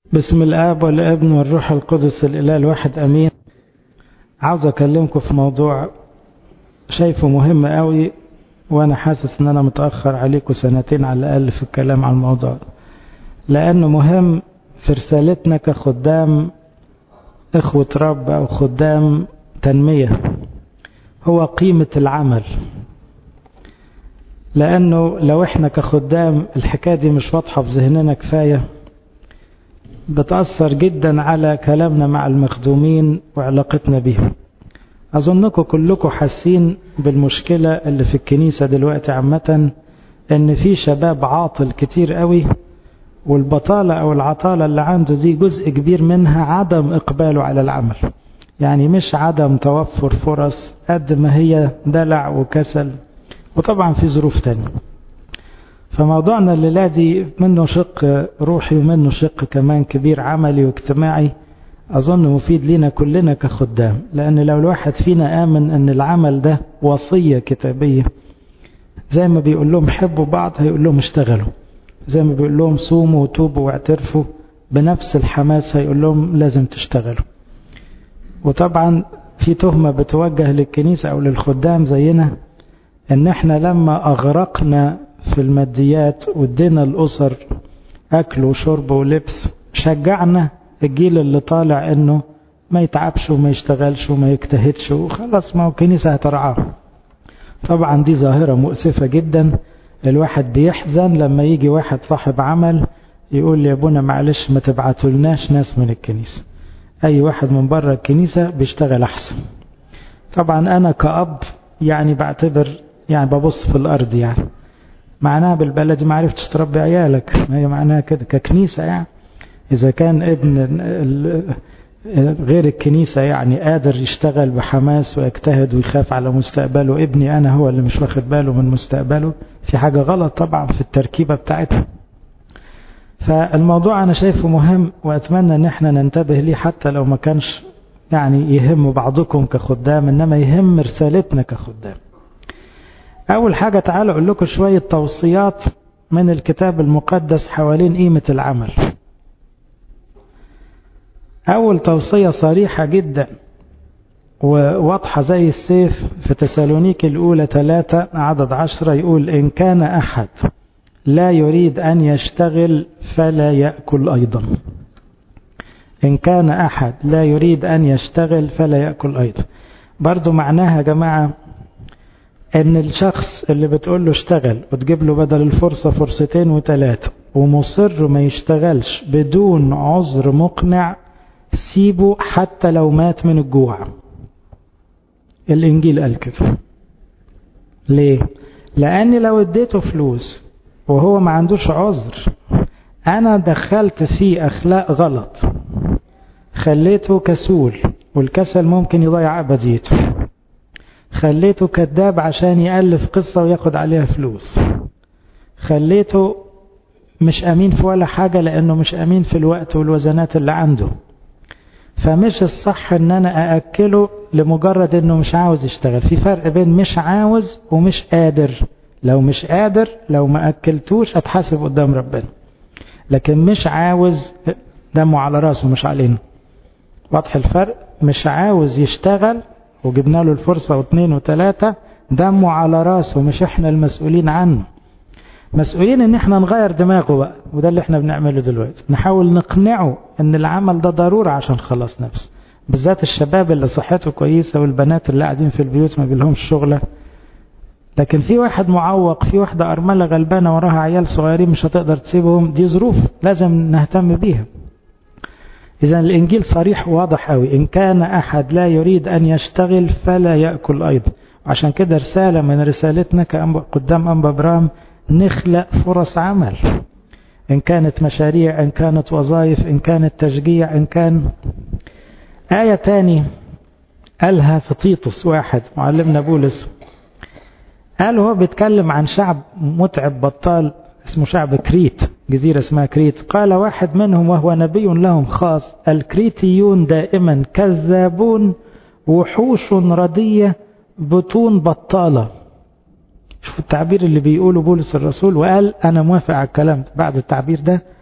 بسم الآب والابن والروح القدس الإله الواحد أمين عاوز أكلمكم في موضوع شايفه مهم قوي وأنا حاسس إن أنا متأخر عليكم سنتين على الأقل في الكلام عن الموضوع لأنه مهم في رسالتنا كخدام إخوة رب أو خدام تنمية هو قيمة العمل لأنه لو إحنا كخدام الحكاية دي مش واضحة في ذهننا كفاية بتأثر جدا على كلامنا مع المخدومين وعلاقتنا بهم أظنكم كلكم حاسين بالمشكلة اللي في الكنيسة دلوقتي عامة إن في شباب عاطل كتير قوي والبطالة أو العطالة اللي عنده دي جزء كبير منها عدم إقباله على العمل يعني مش عدم توفر فرص قد ما هي دلع وكسل وطبعا في ظروف تانية فموضوعنا الليلة دي منه شق روحي ومنه شق كمان كبير عملي واجتماعي أظن مفيد لنا كلنا كخدام لأن لو الواحد فينا آمن أن العمل ده وصية كتابية زي ما بيقول لهم حبوا بعض هيقول لهم اشتغلوا زي ما بيقول لهم صوموا وتوبوا واعترفوا بنفس الحماس هيقول لهم لازم تشتغلوا وطبعا في تهمة بتوجه للكنيسة أو للخدام زينا ان احنا لما اغرقنا في الماديات وادينا الاسر اكل وشرب ولبس شجعنا الجيل اللي طالع انه ما يتعبش وما يشتغلش وما يجتهدش وخلاص ما هو الكنيسة هترعاه طبعا دي ظاهرة مؤسفة جدا الواحد بيحزن لما يجي واحد صاحب عمل يقول لي يا ابونا معلش ما تبعتولناش ناس من الكنيسة اي واحد من بره الكنيسة بيشتغل احسن طبعا انا كأب يعني بعتبر يعني ببص في الأرض يعني معناها بالبلد ما عرفتش تربي عيالك ما هي معناها كده ككنيسة يعني إذا كان ابن غير الكنيسة يعني قادر يشتغل بحماس ويجتهد ويخاف على مستقبله ابني أنا هو اللي مش واخد باله من مستقبله في حاجة غلط طبعا في التركيبة بتاعتها فالموضوع أنا شايفه مهم وأتمنى أن احنا ننتبه ليه حتى لو ما كانش يعني يهم بعضكم كخدام إنما يهم رسالتنا كخدام أول حاجة تعالوا أقول لكم شوية توصيات من الكتاب المقدس حوالين قيمة العمل أول توصية صريحة جدا وواضحة زي السيف في تسالونيك الأولى ثلاثة عدد عشرة يقول إن كان أحد لا يريد أن يشتغل فلا يأكل أيضا إن كان أحد لا يريد أن يشتغل فلا يأكل أيضا برضو معناها يا جماعة ان الشخص اللي بتقول له اشتغل وتجيب له بدل الفرصة فرصتين وثلاثة ومصر ما يشتغلش بدون عذر مقنع سيبه حتى لو مات من الجوع الانجيل قال كده ليه لان لو اديته فلوس وهو ما عندوش عذر انا دخلت فيه اخلاق غلط خليته كسول والكسل ممكن يضيع ابديته خليته كذاب عشان يألف قصة وياخد عليها فلوس خليته مش أمين في ولا حاجة لأنه مش أمين في الوقت والوزنات اللي عنده فمش الصح ان انا أأكله لمجرد انه مش عاوز يشتغل في فرق بين مش عاوز ومش قادر لو مش قادر لو ما أكلتوش هتحاسب قدام ربنا لكن مش عاوز دمه على راسه مش علينا واضح الفرق مش عاوز يشتغل وجبنا له الفرصة واثنين وثلاثة دمه على راسه مش احنا المسؤولين عنه مسؤولين ان احنا نغير دماغه بقى وده اللي احنا بنعمله دلوقتي نحاول نقنعه ان العمل ده ضرورة عشان خلاص نفسه بالذات الشباب اللي صحته كويسة والبنات اللي قاعدين في البيوت ما بيلهمش شغلة لكن في واحد معوق في واحدة أرملة غلبانة وراها عيال صغيرين مش هتقدر تسيبهم دي ظروف لازم نهتم بيها إذا الإنجيل صريح وواضح قوي إن كان أحد لا يريد أن يشتغل فلا يأكل أيضا عشان كده رسالة من رسالتنا قدام أنبا برام نخلق فرص عمل إن كانت مشاريع إن كانت وظائف إن كانت تشجيع إن كان آية تاني قالها في تيطس واحد معلمنا بولس قال هو بيتكلم عن شعب متعب بطال اسمه شعب كريت جزيرة اسمها كريت قال واحد منهم وهو نبي لهم خاص الكريتيون دائما كذابون وحوش ردية بطون بطالة شوف التعبير اللي بيقوله بولس الرسول وقال أنا موافق على الكلام بعد التعبير ده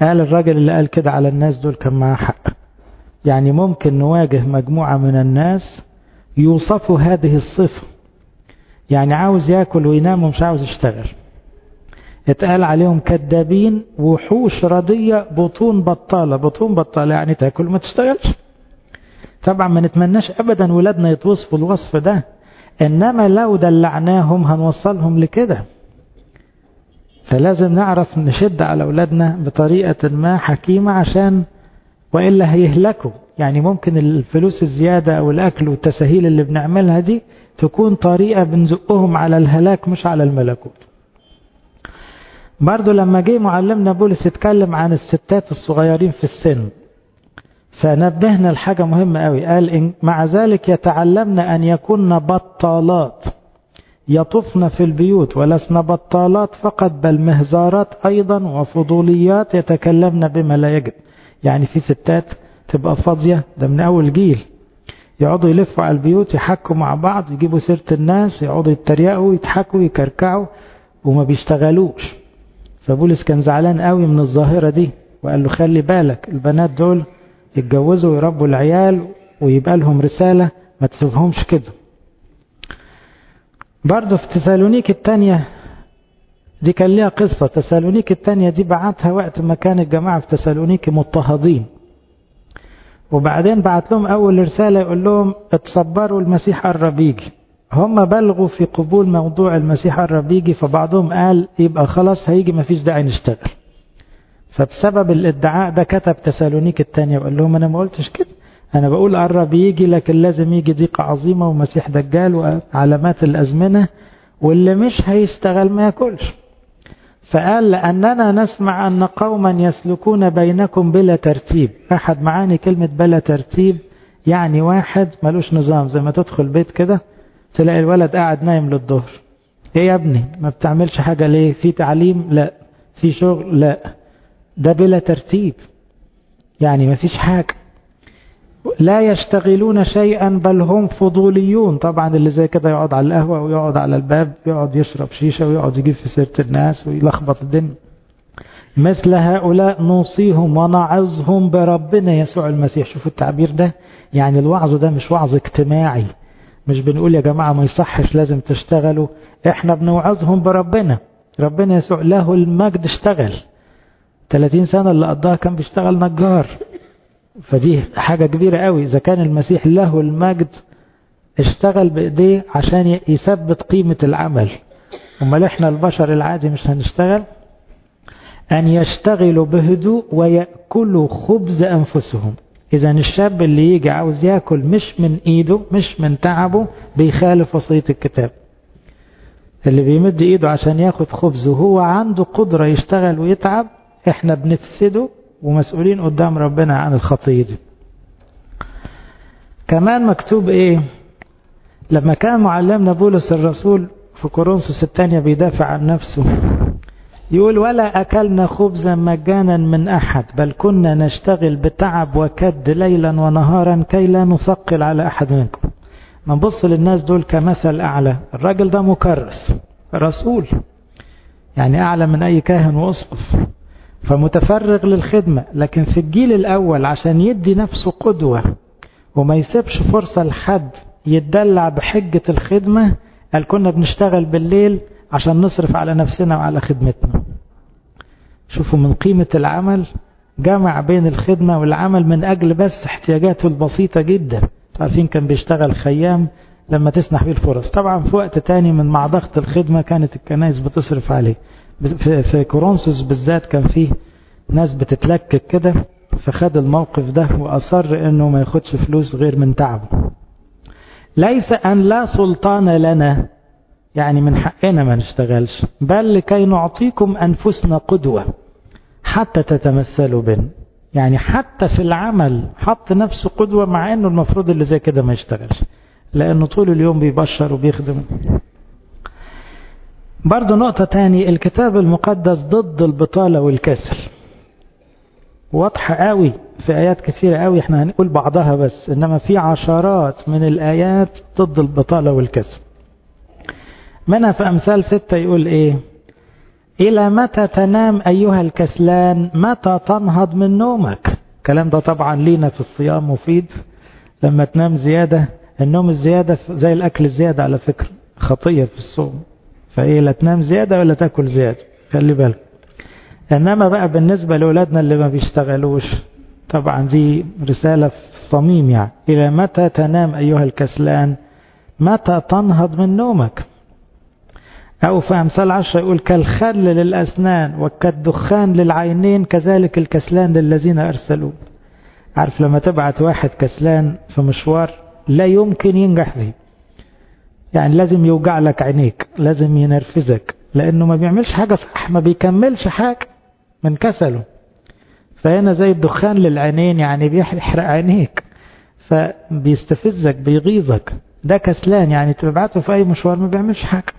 قال الراجل اللي قال كده على الناس دول كان معاه حق يعني ممكن نواجه مجموعة من الناس يوصفوا هذه الصفة يعني عاوز ياكل وينام ومش عاوز يشتغل اتقال عليهم كذابين وحوش ردية بطون بطالة بطون بطالة يعني تاكل وما تشتغلش طبعا ما نتمناش ابدا ولادنا يتوصفوا الوصف ده انما لو دلعناهم هنوصلهم لكده فلازم نعرف نشد على اولادنا بطريقة ما حكيمة عشان وإلا هيهلكوا يعني ممكن الفلوس الزيادة أو الأكل والتسهيل اللي بنعملها دي تكون طريقة بنزقهم على الهلاك مش على الملكوت برضو لما جه معلمنا بولس يتكلم عن الستات الصغيرين في السن فنبهنا لحاجة مهمة قوي قال إن مع ذلك يتعلمن أن يكون بطالات يطفن في البيوت ولسن بطالات فقط بل مهزارات أيضا وفضوليات يتكلمن بما لا يجب يعني في ستات تبقى فاضية ده من أول جيل يقعدوا يلفوا على البيوت يحكوا مع بعض يجيبوا سيرة الناس يقعدوا يتريقوا يضحكوا يكركعوا وما بيشتغلوش فبولس كان زعلان قوي من الظاهرة دي وقال له خلي بالك البنات دول يتجوزوا ويربوا العيال ويبقى لهم رسالة ما تسيبهمش كده برضه في تسالونيك الثانية دي كان ليها قصة تسالونيك الثانية دي بعتها وقت ما كان الجماعة في تسالونيك مضطهدين وبعدين بعت لهم أول رسالة يقول لهم اتصبروا المسيح قرب يجي هم بلغوا في قبول موضوع المسيح قرب يجي فبعضهم قال يبقى خلاص هيجي مفيش داعي نشتغل فبسبب الادعاء ده كتب تسالونيك الثانية وقال لهم أنا ما قلتش كده أنا بقول قرب يجي لكن لازم يجي ضيقة عظيمة ومسيح دجال وعلامات الأزمنة واللي مش هيشتغل ما ياكلش فقال لأننا نسمع أن قوما يسلكون بينكم بلا ترتيب أحد معاني كلمة بلا ترتيب يعني واحد ملوش نظام زي ما تدخل بيت كده تلاقي الولد قاعد نايم للظهر ايه يا ابني ما بتعملش حاجة ليه في تعليم لا في شغل لا ده بلا ترتيب يعني ما فيش حاجة لا يشتغلون شيئا بل هم فضوليون طبعا اللي زي كده يقعد على القهوة ويقعد على الباب يقعد يشرب شيشة ويقعد يجيب في سيرة الناس ويلخبط الدنيا مثل هؤلاء نوصيهم ونعظهم بربنا يسوع المسيح شوفوا التعبير ده يعني الوعظ ده مش وعظ اجتماعي مش بنقول يا جماعة ما يصحش لازم تشتغلوا احنا بنوعظهم بربنا ربنا يسوع له المجد اشتغل 30 سنة اللي قضاها كان بيشتغل نجار فدي حاجة كبيرة قوي إذا كان المسيح له المجد اشتغل بإيديه عشان يثبت قيمة العمل أمال إحنا البشر العادي مش هنشتغل أن يشتغلوا بهدوء ويأكلوا خبز أنفسهم إذا الشاب اللي يجي عاوز يأكل مش من إيده مش من تعبه بيخالف وصية الكتاب اللي بيمد إيده عشان ياخد خبز وهو عنده قدرة يشتغل ويتعب إحنا بنفسده ومسؤولين قدام ربنا عن الخطية دي كمان مكتوب ايه لما كان معلمنا بولس الرسول في كورنثوس الثانية بيدافع عن نفسه يقول ولا أكلنا خبزا مجانا من أحد بل كنا نشتغل بتعب وكد ليلا ونهارا كي لا نثقل على أحد منكم نبص للناس دول كمثل أعلى الراجل ده مكرس رسول يعني أعلى من أي كاهن وأسقف فمتفرغ للخدمة لكن في الجيل الأول عشان يدي نفسه قدوة وما يسيبش فرصة لحد يتدلع بحجة الخدمة قال كنا بنشتغل بالليل عشان نصرف على نفسنا وعلى خدمتنا شوفوا من قيمة العمل جمع بين الخدمة والعمل من أجل بس احتياجاته البسيطة جدا عارفين كان بيشتغل خيام لما تسنح بيه الفرص طبعا في وقت تاني من مع ضغط الخدمة كانت الكنائس بتصرف عليه في, في كورنثوس بالذات كان فيه ناس بتتلكك كده فخد الموقف ده وأصر انه ما ياخدش فلوس غير من تعبه ليس أن لا سلطان لنا يعني من حقنا ما نشتغلش بل لكي نعطيكم أنفسنا قدوة حتى تتمثلوا بنا يعني حتى في العمل حط نفسه قدوة مع أنه المفروض اللي زي كده ما يشتغلش لأنه طول اليوم بيبشر وبيخدم برضه نقطة تاني الكتاب المقدس ضد البطالة والكسل واضحة قوي في آيات كثيرة قوي احنا هنقول بعضها بس إنما في عشرات من الآيات ضد البطالة والكسل منها في أمثال ستة يقول إيه إلى متى تنام أيها الكسلان متى تنهض من نومك الكلام ده طبعا لينا في الصيام مفيد لما تنام زيادة النوم الزيادة زي الأكل الزيادة على فكرة خطية في الصوم فإيه لا تنام زيادة ولا تاكل زيادة خلي بالك إنما بقى بالنسبة لأولادنا اللي ما بيشتغلوش طبعا دي رسالة في الصميم يعني إلى متى تنام أيها الكسلان متى تنهض من نومك أو في أمثال عشرة يقول كالخل للأسنان وكالدخان للعينين كذلك الكسلان للذين أرسلوا عارف لما تبعت واحد كسلان في مشوار لا يمكن ينجح فيه يعني لازم يوجع لك عينيك لازم ينرفزك لأنه ما بيعملش حاجة صح ما بيكملش حاجة من كسله فهنا زي الدخان للعينين يعني بيحرق عينيك فبيستفزك بيغيظك ده كسلان يعني تبعته في أي مشوار ما بيعملش حاجة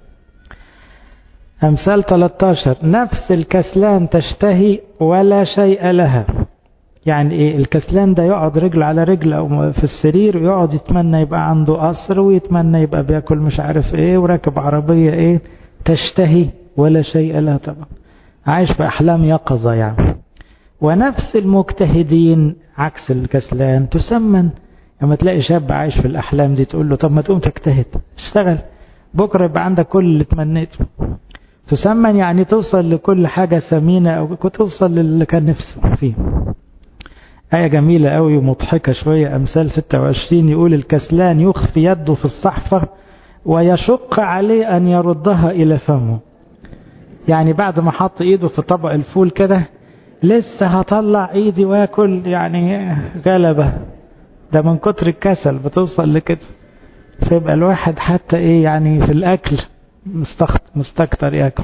أمثال 13 نفس الكسلان تشتهي ولا شيء لها يعني إيه الكسلان ده يقعد رجل على رجل أو في السرير ويقعد يتمنى يبقى عنده قصر ويتمنى يبقى بياكل مش عارف إيه وراكب عربية إيه تشتهي ولا شيء لها طبعا عايش في أحلام يقظة يعني ونفس المجتهدين عكس الكسلان تسمن لما تلاقي شاب عايش في الأحلام دي تقول له طب ما تقوم تجتهد اشتغل بكرة يبقى عندك كل اللي تمنيته تسمن يعني توصل لكل حاجة ثمينة أو توصل للي كان نفسه فيه آية جميلة قوي ومضحكة شوية أمثال 26 يقول الكسلان يخفي يده في الصحفة ويشق عليه أن يردها إلى فمه يعني بعد ما حط إيده في طبق الفول كده لسه هطلع إيدي وآكل يعني غلبة ده من كتر الكسل بتوصل لكده فيبقى الواحد حتى إيه يعني في الأكل مستكتر ياكل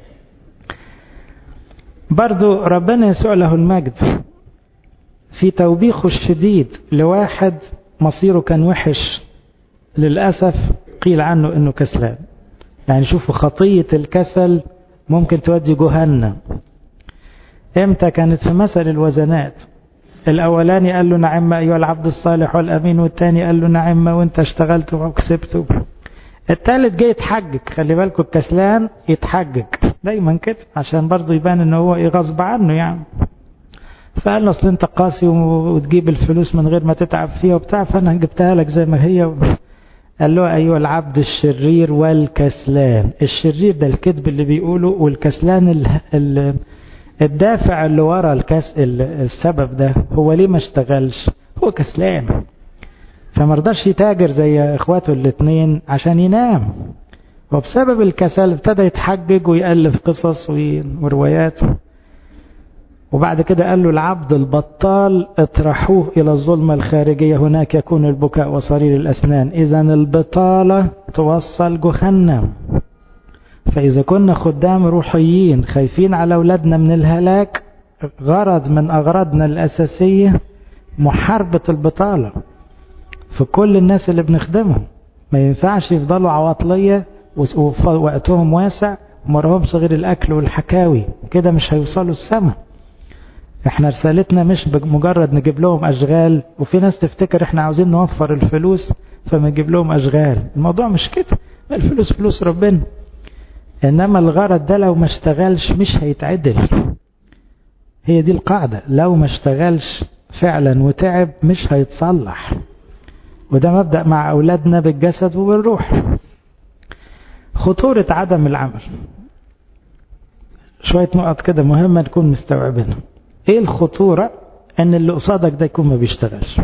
برضو ربنا يسوع له المجد في توبيخه الشديد لواحد مصيره كان وحش للأسف قيل عنه انه كسلان يعني شوفوا خطية الكسل ممكن تودي جهنم امتى كانت في مثل الوزنات الاولاني قال له نعم ايها العبد الصالح والامين والتاني قال له نعم وانت اشتغلت وكسبت التالت جاي يتحجج خلي بالكم الكسلان يتحجج دايما كده عشان برضه يبان ان هو غصب عنه يعني فقال له اصل انت قاسي وتجيب الفلوس من غير ما تتعب فيها وبتاع فانا جبتها لك زي ما هي قال له ايها العبد الشرير والكسلان الشرير ده الكذب اللي بيقوله والكسلان ال ال الدافع اللي ورا الكس السبب ده هو ليه ما اشتغلش هو كسلان فما رضاش يتاجر زي اخواته الاثنين عشان ينام وبسبب الكسل ابتدى يتحجج ويألف قصص وروايات وبعد كده قال له العبد البطال اطرحوه إلى الظلمة الخارجية هناك يكون البكاء وصرير الأسنان إذا البطالة توصل جهنم فإذا كنا خدام روحيين خايفين على أولادنا من الهلاك غرض من أغراضنا الأساسية محاربة البطالة في كل الناس اللي بنخدمهم ما ينفعش يفضلوا عواطلية ووقتهم واسع ومرهمش غير الأكل والحكاوي كده مش هيوصلوا السماء احنا رسالتنا مش مجرد نجيب لهم اشغال وفي ناس تفتكر احنا عاوزين نوفر الفلوس فبنجيب لهم اشغال الموضوع مش كده الفلوس فلوس ربنا انما الغرض ده لو ما اشتغلش مش هيتعدل هي دي القاعدة لو ما اشتغلش فعلا وتعب مش هيتصلح وده مبدأ مع أولادنا بالجسد وبالروح خطورة عدم العمل شوية نقط كده مهمة نكون مستوعبينها ايه الخطورة ان اللي قصادك ده يكون ما بيشتغلش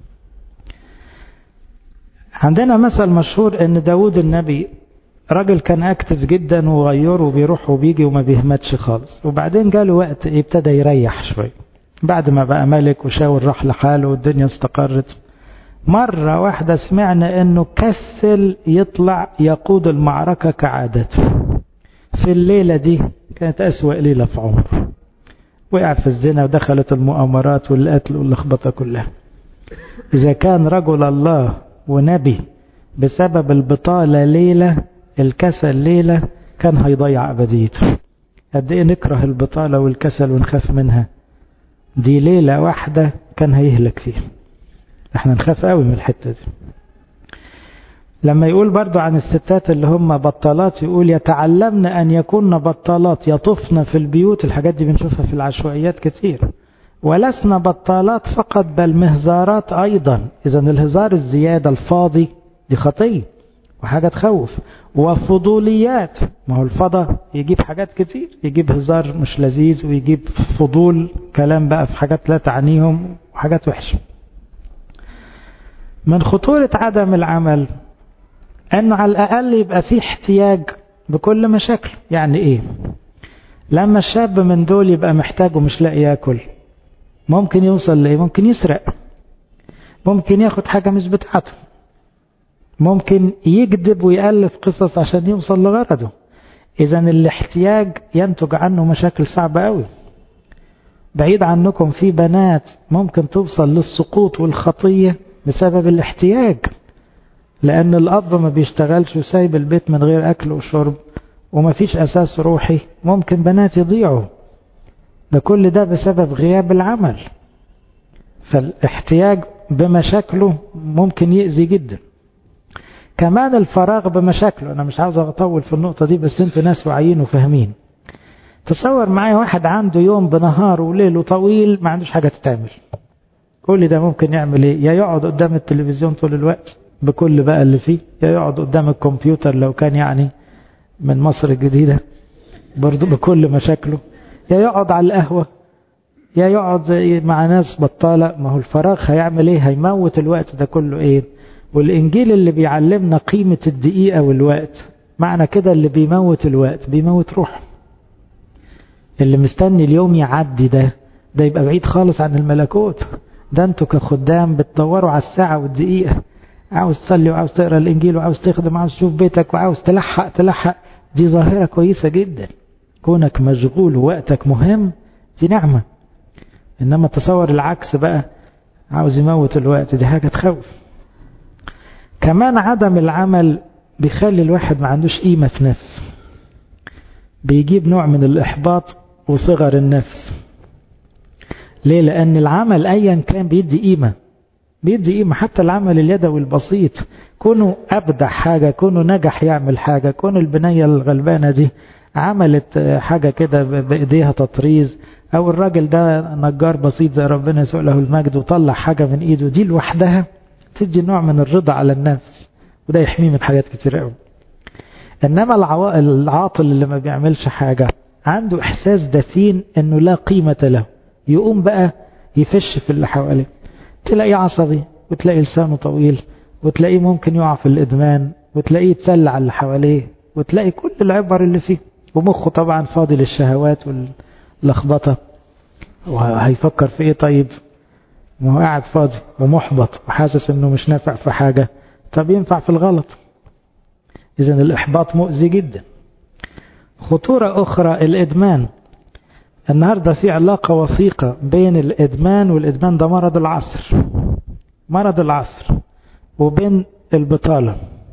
عندنا مثل مشهور ان داود النبي راجل كان اكتف جدا وغيره وبيروح وبيجي وما بيهمتش خالص وبعدين جاله وقت ابتدى يريح شوية بعد ما بقى ملك وشاور راح لحاله والدنيا استقرت مرة واحدة سمعنا انه كسل يطلع يقود المعركة كعادته في الليلة دي كانت أسوأ ليلة في عمره وقع في الزنا ودخلت المؤامرات والقتل واللخبطة كلها إذا كان رجل الله ونبي بسبب البطالة ليلة الكسل ليلة كان هيضيع أبديته قد إيه نكره البطالة والكسل ونخاف منها دي ليلة واحدة كان هيهلك فيها احنا نخاف قوي من الحتة دي لما يقول برضو عن الستات اللي هم بطالات يقول يتعلمن أن يكون بطالات يطفن في البيوت الحاجات دي بنشوفها في العشوائيات كتير ولسنا بطالات فقط بل مهزارات أيضا إذا الهزار الزيادة الفاضي دي خطية وحاجة تخوف وفضوليات ما هو الفضا يجيب حاجات كتير يجيب هزار مش لذيذ ويجيب فضول كلام بقى في حاجات لا تعنيهم وحاجات وحشة من خطورة عدم العمل أنه على الأقل يبقى فيه احتياج بكل مشاكل يعني إيه لما الشاب من دول يبقى محتاج ومش لاقي ياكل ممكن يوصل لإيه ممكن يسرق ممكن ياخد حاجة مش بتاعته ممكن يكذب ويألف قصص عشان يوصل لغرضه إذا الاحتياج ينتج عنه مشاكل صعبة قوي بعيد عنكم في بنات ممكن توصل للسقوط والخطية بسبب الاحتياج لأن الأب ما بيشتغلش وسايب البيت من غير أكل وشرب وما فيش أساس روحي ممكن بنات يضيعوا ده كل ده بسبب غياب العمل فالاحتياج بمشاكله ممكن يأذي جدا كمان الفراغ بمشاكله أنا مش عاوز أطول في النقطة دي بس أنتوا ناس واعيين وفاهمين تصور معايا واحد عنده يوم بنهار وليله طويل ما عندوش حاجة تتعمل كل ده ممكن يعمل ايه يا يقعد قدام التلفزيون طول الوقت بكل بقى اللي فيه يا يقعد قدام الكمبيوتر لو كان يعني من مصر الجديدة برضو بكل مشاكله يا يقعد على القهوة يا يقعد مع ناس بطالة ما هو الفراغ هيعمل ايه هيموت الوقت ده كله ايه والانجيل اللي بيعلمنا قيمة الدقيقة والوقت معنى كده اللي بيموت الوقت بيموت روح اللي مستني اليوم يعدي ده ده يبقى بعيد خالص عن الملكوت ده انتوا كخدام بتدوروا على الساعة والدقيقة عاوز تصلي وعاوز تقرا الانجيل وعاوز تخدم وعاوز تشوف بيتك وعاوز تلحق تلحق دي ظاهرة كويسة جدا كونك مشغول ووقتك مهم دي نعمة انما تصور العكس بقى عاوز يموت الوقت دي حاجة تخوف كمان عدم العمل بيخلي الواحد ما عندوش قيمة في نفسه بيجيب نوع من الإحباط وصغر النفس ليه لأن العمل أيا كان بيدي قيمة بيدي قيمة حتى العمل اليدوي البسيط كونه أبدع حاجة كونه نجح يعمل حاجة كون البنية الغلبانة دي عملت حاجة كده بإيديها تطريز أو الراجل ده نجار بسيط زي ربنا يسوق له المجد وطلع حاجة من إيده دي لوحدها تدي نوع من الرضا على النفس وده يحميه من حاجات كتير قوي إنما العاطل اللي ما بيعملش حاجة عنده إحساس دفين إنه لا قيمة له يقوم بقى يفش في اللي حواليه تلاقيه عصبي وتلاقي لسانه طويل وتلاقيه ممكن يقع في الإدمان وتلاقيه يتسلى على اللي حواليه وتلاقي كل العبر اللي فيه ومخه طبعا فاضي للشهوات واللخبطة وهيفكر في ايه طيب ما هو قاعد فاضي ومحبط وحاسس انه مش نافع في حاجة طب ينفع في الغلط اذا الاحباط مؤذي جدا خطورة اخرى الادمان النهاردة في علاقة وثيقة بين الادمان والادمان ده مرض العصر مرض العصر وبين البطالة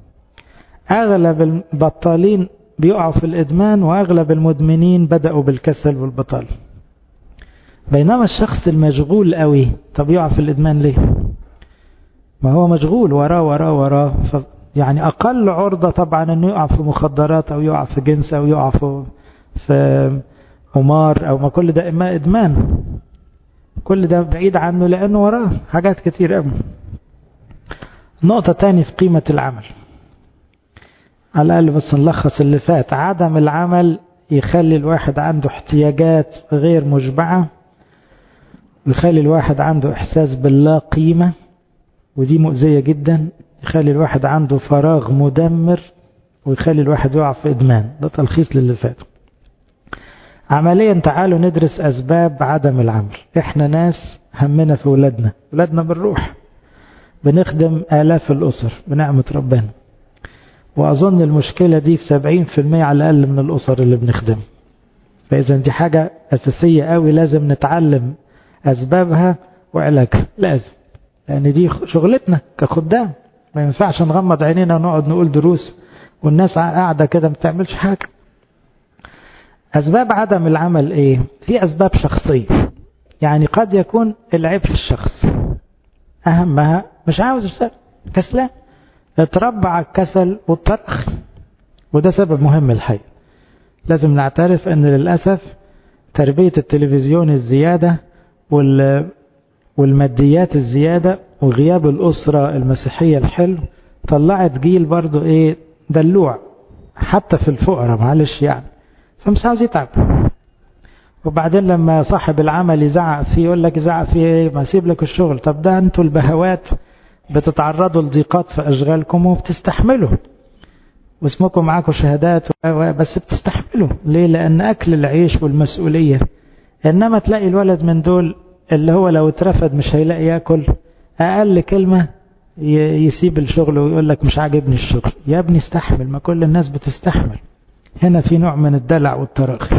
اغلب البطالين بيقعوا في الادمان واغلب المدمنين بدأوا بالكسل والبطالة بينما الشخص المشغول قوي طب يقع في الادمان ليه ما هو مشغول وراه وراه وراه ف يعني اقل عرضة طبعا انه يقع في مخدرات او يقع في جنس او يقع في في قمار او ما كل ده اما ادمان كل ده بعيد عنه لانه وراه حاجات كتير قوي نقطة تاني في قيمة العمل على الأقل بس نلخص اللي فات عدم العمل يخلي الواحد عنده احتياجات غير مشبعة ويخلي الواحد عنده إحساس باللا قيمة ودي مؤذية جدا يخلي الواحد عنده فراغ مدمر ويخلي الواحد يقع في إدمان ده تلخيص للي فات عمليا تعالوا ندرس أسباب عدم العمل إحنا ناس همنا في ولادنا ولادنا بالروح بنخدم آلاف الأسر بنعمة ربنا وأظن المشكلة دي في سبعين في المية على الأقل من الأسر اللي بنخدم فإذا دي حاجة أساسية قوي لازم نتعلم أسبابها وعلاجها لازم لأن دي شغلتنا كخدام ما ينفعش نغمض عينينا ونقعد نقول دروس والناس قاعدة كده ما بتعملش حاجة أسباب عدم العمل إيه؟ في أسباب شخصية يعني قد يكون العيب في الشخص أهمها مش عاوز يشتغل كسلان اتربى على الكسل والترخي وده سبب مهم الحقيقة لازم نعترف ان للأسف تربية التلفزيون الزيادة وال والماديات الزيادة وغياب الأسرة المسيحية الحلو طلعت جيل برضو ايه دلوع حتى في الفقراء معلش يعني فمش عاوز يتعب وبعدين لما صاحب العمل يزعق فيه يقول لك يزعق فيه ايه ما سيب لك الشغل طب ده انتوا البهوات بتتعرضوا لضيقات في اشغالكم وبتستحملوا واسمكم معاكم شهادات بس بتستحملوا ليه لان اكل العيش والمسؤولية انما تلاقي الولد من دول اللي هو لو اترفد مش هيلاقي ياكل اقل كلمة يسيب الشغل ويقول لك مش عاجبني الشغل يا ابني استحمل ما كل الناس بتستحمل هنا في نوع من الدلع والتراخي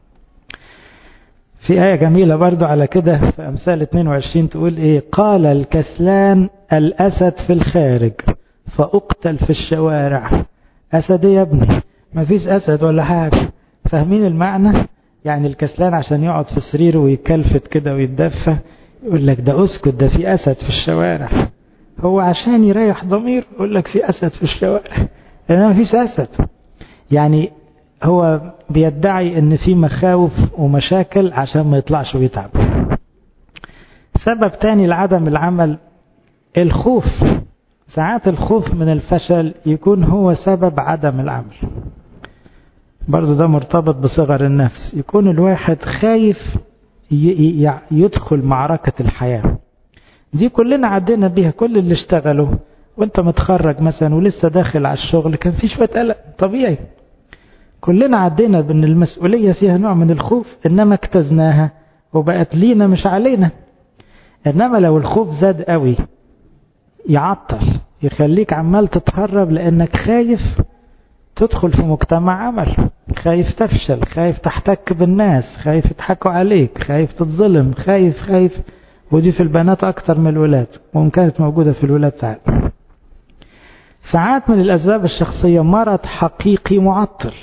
في آية جميلة برضو على كده في أمثال 22 تقول إيه قال الكسلان الأسد في الخارج فأقتل في الشوارع أسد يا ابني ما فيش أسد ولا حاجة فاهمين المعنى يعني الكسلان عشان يقعد في سريره ويكلفت كده ويتدفى يقول لك ده اسكت ده في أسد في الشوارع هو عشان يريح ضمير يقول لك في أسد في الشوارع لأن ما فيش أسد يعني هو بيدعي ان في مخاوف ومشاكل عشان ما يطلعش ويتعب سبب تاني لعدم العمل الخوف ساعات الخوف من الفشل يكون هو سبب عدم العمل برضو ده مرتبط بصغر النفس يكون الواحد خايف يدخل معركة الحياة دي كلنا عدينا بيها كل اللي اشتغلوا وانت متخرج مثلا ولسه داخل على الشغل كان في شوية قلق طبيعي كلنا عدينا بان المسؤولية فيها نوع من الخوف انما اجتزناها وبقت لينا مش علينا انما لو الخوف زاد قوي يعطل يخليك عمال تتهرب لانك خايف تدخل في مجتمع عمل خايف تفشل خايف تحتك بالناس خايف يضحكوا عليك خايف تتظلم خايف خايف ودي في البنات اكتر من الولاد وان كانت موجودة في الولاد ساعات ساعات من الاسباب الشخصية مرض حقيقي معطل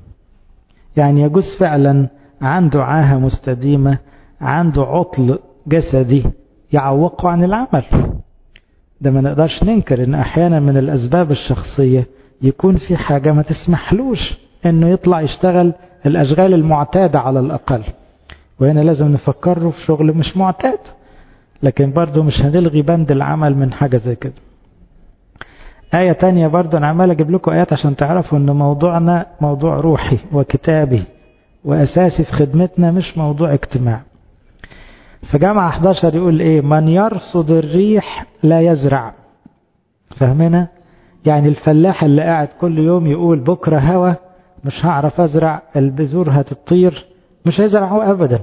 يعني يجوز فعلا عنده عاهة مستديمة عنده عطل جسدي يعوقه عن العمل ده ما نقدرش ننكر ان احيانا من الاسباب الشخصية يكون في حاجة ما تسمحلوش انه يطلع يشتغل الاشغال المعتادة على الاقل وهنا لازم نفكره في شغل مش معتاد لكن برضه مش هنلغي بند العمل من حاجة زي كده آية تانية برضه أنا عمال أجيب لكم آيات عشان تعرفوا أن موضوعنا موضوع روحي وكتابي وأساسي في خدمتنا مش موضوع اجتماع في جامعة 11 يقول إيه من يرصد الريح لا يزرع فاهمنا يعني الفلاح اللي قاعد كل يوم يقول بكرة هوا مش هعرف أزرع البذور هتطير مش هيزرعه أبدا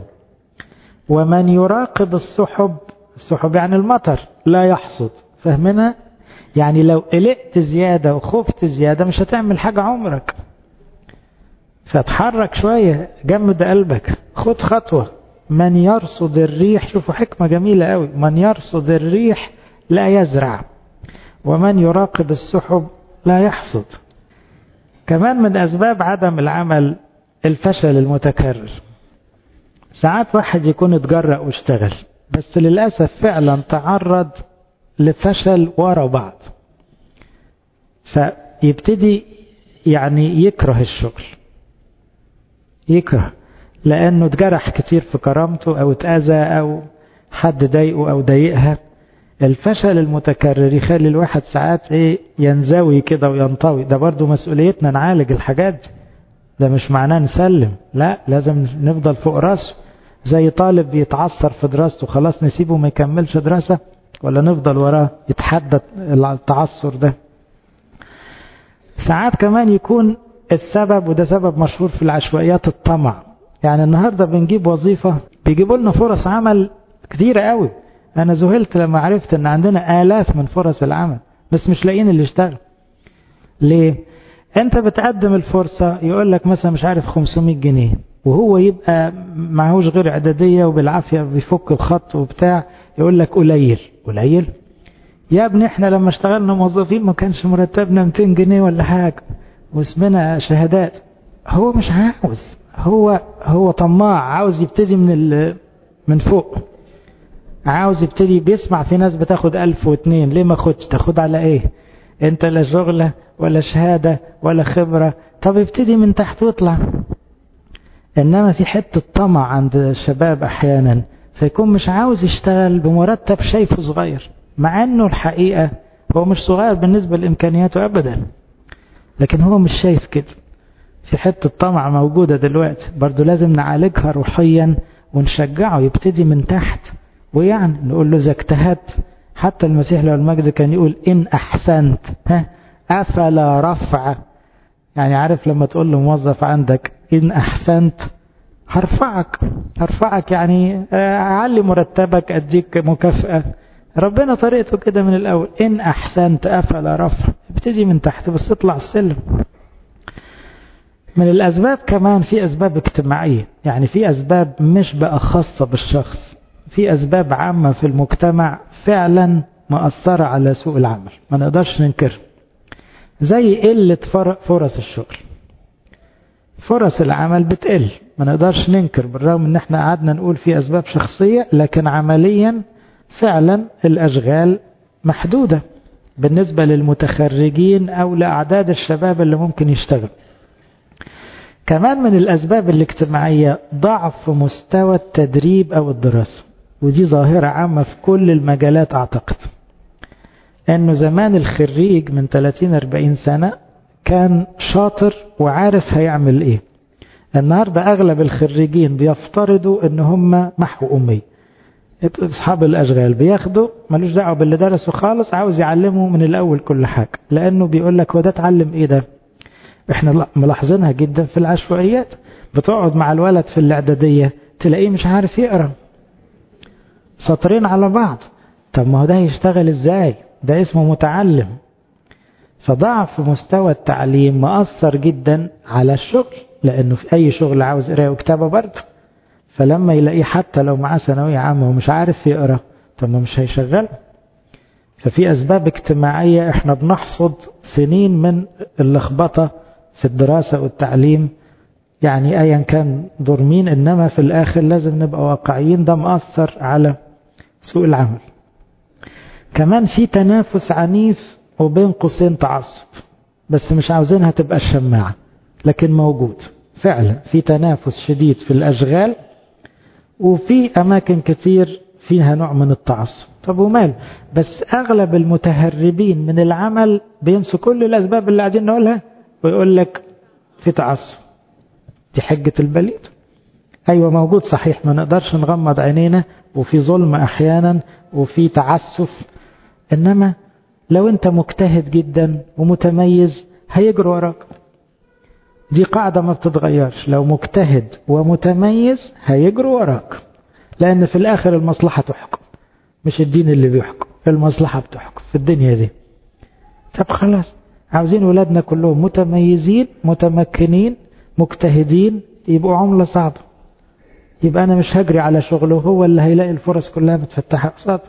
ومن يراقب السحب السحب يعني المطر لا يحصد فاهمنا يعني لو قلقت زيادة وخفت زيادة مش هتعمل حاجة عمرك فاتحرك شوية جمد قلبك خد خطوة من يرصد الريح شوفوا حكمة جميلة قوي من يرصد الريح لا يزرع ومن يراقب السحب لا يحصد كمان من أسباب عدم العمل الفشل المتكرر ساعات واحد يكون اتجرأ واشتغل بس للأسف فعلا تعرض لفشل ورا بعض فيبتدي يعني يكره الشغل يكره لأنه اتجرح كتير في كرامته أو اتأذى أو حد ضايقه أو ضايقها الفشل المتكرر يخلي الواحد ساعات ايه ينزوي كده وينطوي ده برضو مسؤوليتنا نعالج الحاجات دي ده مش معناه نسلم لا لازم نفضل فوق راسه زي طالب بيتعثر في دراسته خلاص نسيبه ما يكملش دراسة ولا نفضل وراه يتحدى التعثر ده ساعات كمان يكون السبب وده سبب مشهور في العشوائيات الطمع يعني النهاردة بنجيب وظيفة بيجيبوا لنا فرص عمل كتيرة قوي أنا ذهلت لما عرفت أن عندنا آلاف من فرص العمل بس مش لاقيين اللي يشتغل ليه؟ أنت بتقدم الفرصة يقول لك مثلا مش عارف 500 جنيه وهو يبقى معهوش غير إعدادية وبالعافية بيفك الخط وبتاع يقول لك قليل قليل يا ابني احنا لما اشتغلنا موظفين ما كانش مرتبنا 200 جنيه ولا حاجة واسمنا شهادات هو مش عاوز هو هو طماع عاوز يبتدي من من فوق عاوز يبتدي بيسمع في ناس بتاخد ألف واتنين ليه ما خدش تاخد على ايه انت لا شغلة ولا شهادة ولا خبرة طب ابتدي من تحت واطلع انما في حتة طمع عند الشباب احيانا فيكون مش عاوز يشتغل بمرتب شايفه صغير مع انه الحقيقة هو مش صغير بالنسبة لامكانياته ابدا لكن هو مش شايف كده في حتة طمع موجودة دلوقتي برضو لازم نعالجها روحيا ونشجعه يبتدي من تحت ويعني نقول له إذا اجتهدت حتى المسيح له المجد كان يقول إن أحسنت ها أفلا رفع يعني عارف لما تقول له موظف عندك إن أحسنت هرفعك هرفعك يعني أعلي مرتبك أديك مكافأة ربنا طريقته كده من الأول إن أحسنت أفلا رفع ابتدي من تحت بس اطلع السلم من الأسباب كمان في أسباب اجتماعية يعني في أسباب مش بقى خاصة بالشخص في أسباب عامة في المجتمع فعلا مأثرة على سوق العمل ما نقدرش ننكر زي قلة فرص الشغل فرص العمل بتقل ما نقدرش ننكر بالرغم ان احنا قعدنا نقول في أسباب شخصية لكن عمليا فعلا الأشغال محدودة بالنسبة للمتخرجين أو لأعداد الشباب اللي ممكن يشتغل كمان من الأسباب الاجتماعية ضعف مستوى التدريب أو الدراسة ودي ظاهرة عامة في كل المجالات أعتقد أنه زمان الخريج من 30-40 سنة كان شاطر وعارف هيعمل إيه النهاردة أغلب الخريجين بيفترضوا أن هم محو أمي أصحاب الأشغال بياخدوا ملوش دعوة باللي درسه خالص عاوز يعلمه من الأول كل حاجة لأنه بيقول لك هو ده اتعلم إيه ده احنا ملاحظينها جدا في العشوائيات بتقعد مع الولد في الاعداديه تلاقيه مش عارف يقرا سطرين على بعض طب ما هو ده يشتغل ازاي ده اسمه متعلم فضعف مستوى التعليم مأثر جدا على الشغل لانه في اي شغل عاوز قرايه وكتابه برضه فلما يلاقيه حتى لو معاه ثانويه عامه ومش عارف يقرا طب ما مش هيشغله ففي اسباب اجتماعيه احنا بنحصد سنين من اللخبطه في الدراسة والتعليم يعني أيا كان دور مين إنما في الآخر لازم نبقى واقعيين ده مأثر على سوق العمل كمان في تنافس عنيف وبين قوسين تعصب بس مش عاوزينها تبقى الشماعة لكن موجود فعلا في تنافس شديد في الأشغال وفي أماكن كتير فيها نوع من التعصب طب ومال بس أغلب المتهربين من العمل بينسوا كل الأسباب اللي قاعدين نقولها ويقول لك في تعصب دي حجة البليد أيوة موجود صحيح ما نقدرش نغمض عينينا وفي ظلم أحيانا وفي تعسف إنما لو أنت مجتهد جدا ومتميز هيجروا وراك دي قاعدة ما بتتغيرش لو مجتهد ومتميز هيجروا وراك لأن في الآخر المصلحة تحكم مش الدين اللي بيحكم المصلحة بتحكم في الدنيا دي طب خلاص عاوزين ولادنا كلهم متميزين متمكنين مجتهدين يبقوا عملة صعبة يبقى أنا مش هجري على شغله هو اللي هيلاقي الفرص كلها متفتحة قصاده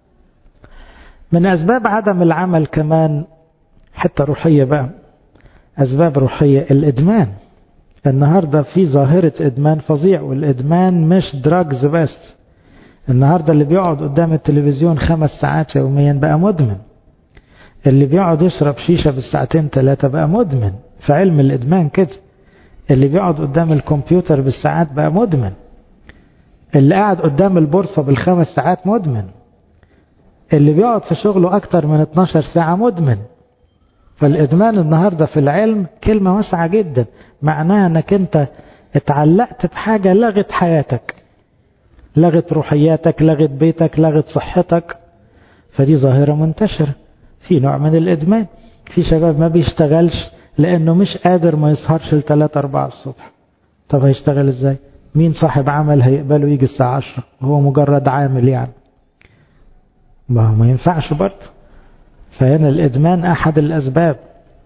من أسباب عدم العمل كمان حتى روحية بقى أسباب روحية الإدمان النهاردة في ظاهرة إدمان فظيع والإدمان مش دراجز بس النهاردة اللي بيقعد قدام التلفزيون خمس ساعات يوميا بقى مدمن اللي بيقعد يشرب شيشة بالساعتين ثلاثة بقى مدمن في علم الإدمان كده اللي بيقعد قدام الكمبيوتر بالساعات بقى مدمن اللي قاعد قدام البورصة بالخمس ساعات مدمن اللي بيقعد في شغله أكتر من 12 ساعة مدمن فالإدمان النهاردة في العلم كلمة واسعة جدا معناها أنك أنت اتعلقت بحاجة لغت حياتك لغت روحياتك لغت بيتك لغت صحتك فدي ظاهرة منتشرة في نوع من الإدمان في شباب ما بيشتغلش لأنه مش قادر ما يسهرش لثلاثة أربعة الصبح طب هيشتغل إزاي مين صاحب عمل هيقبله يجي الساعة عشرة وهو مجرد عامل يعني ما هو ما ينفعش برضه فهنا الإدمان أحد الأسباب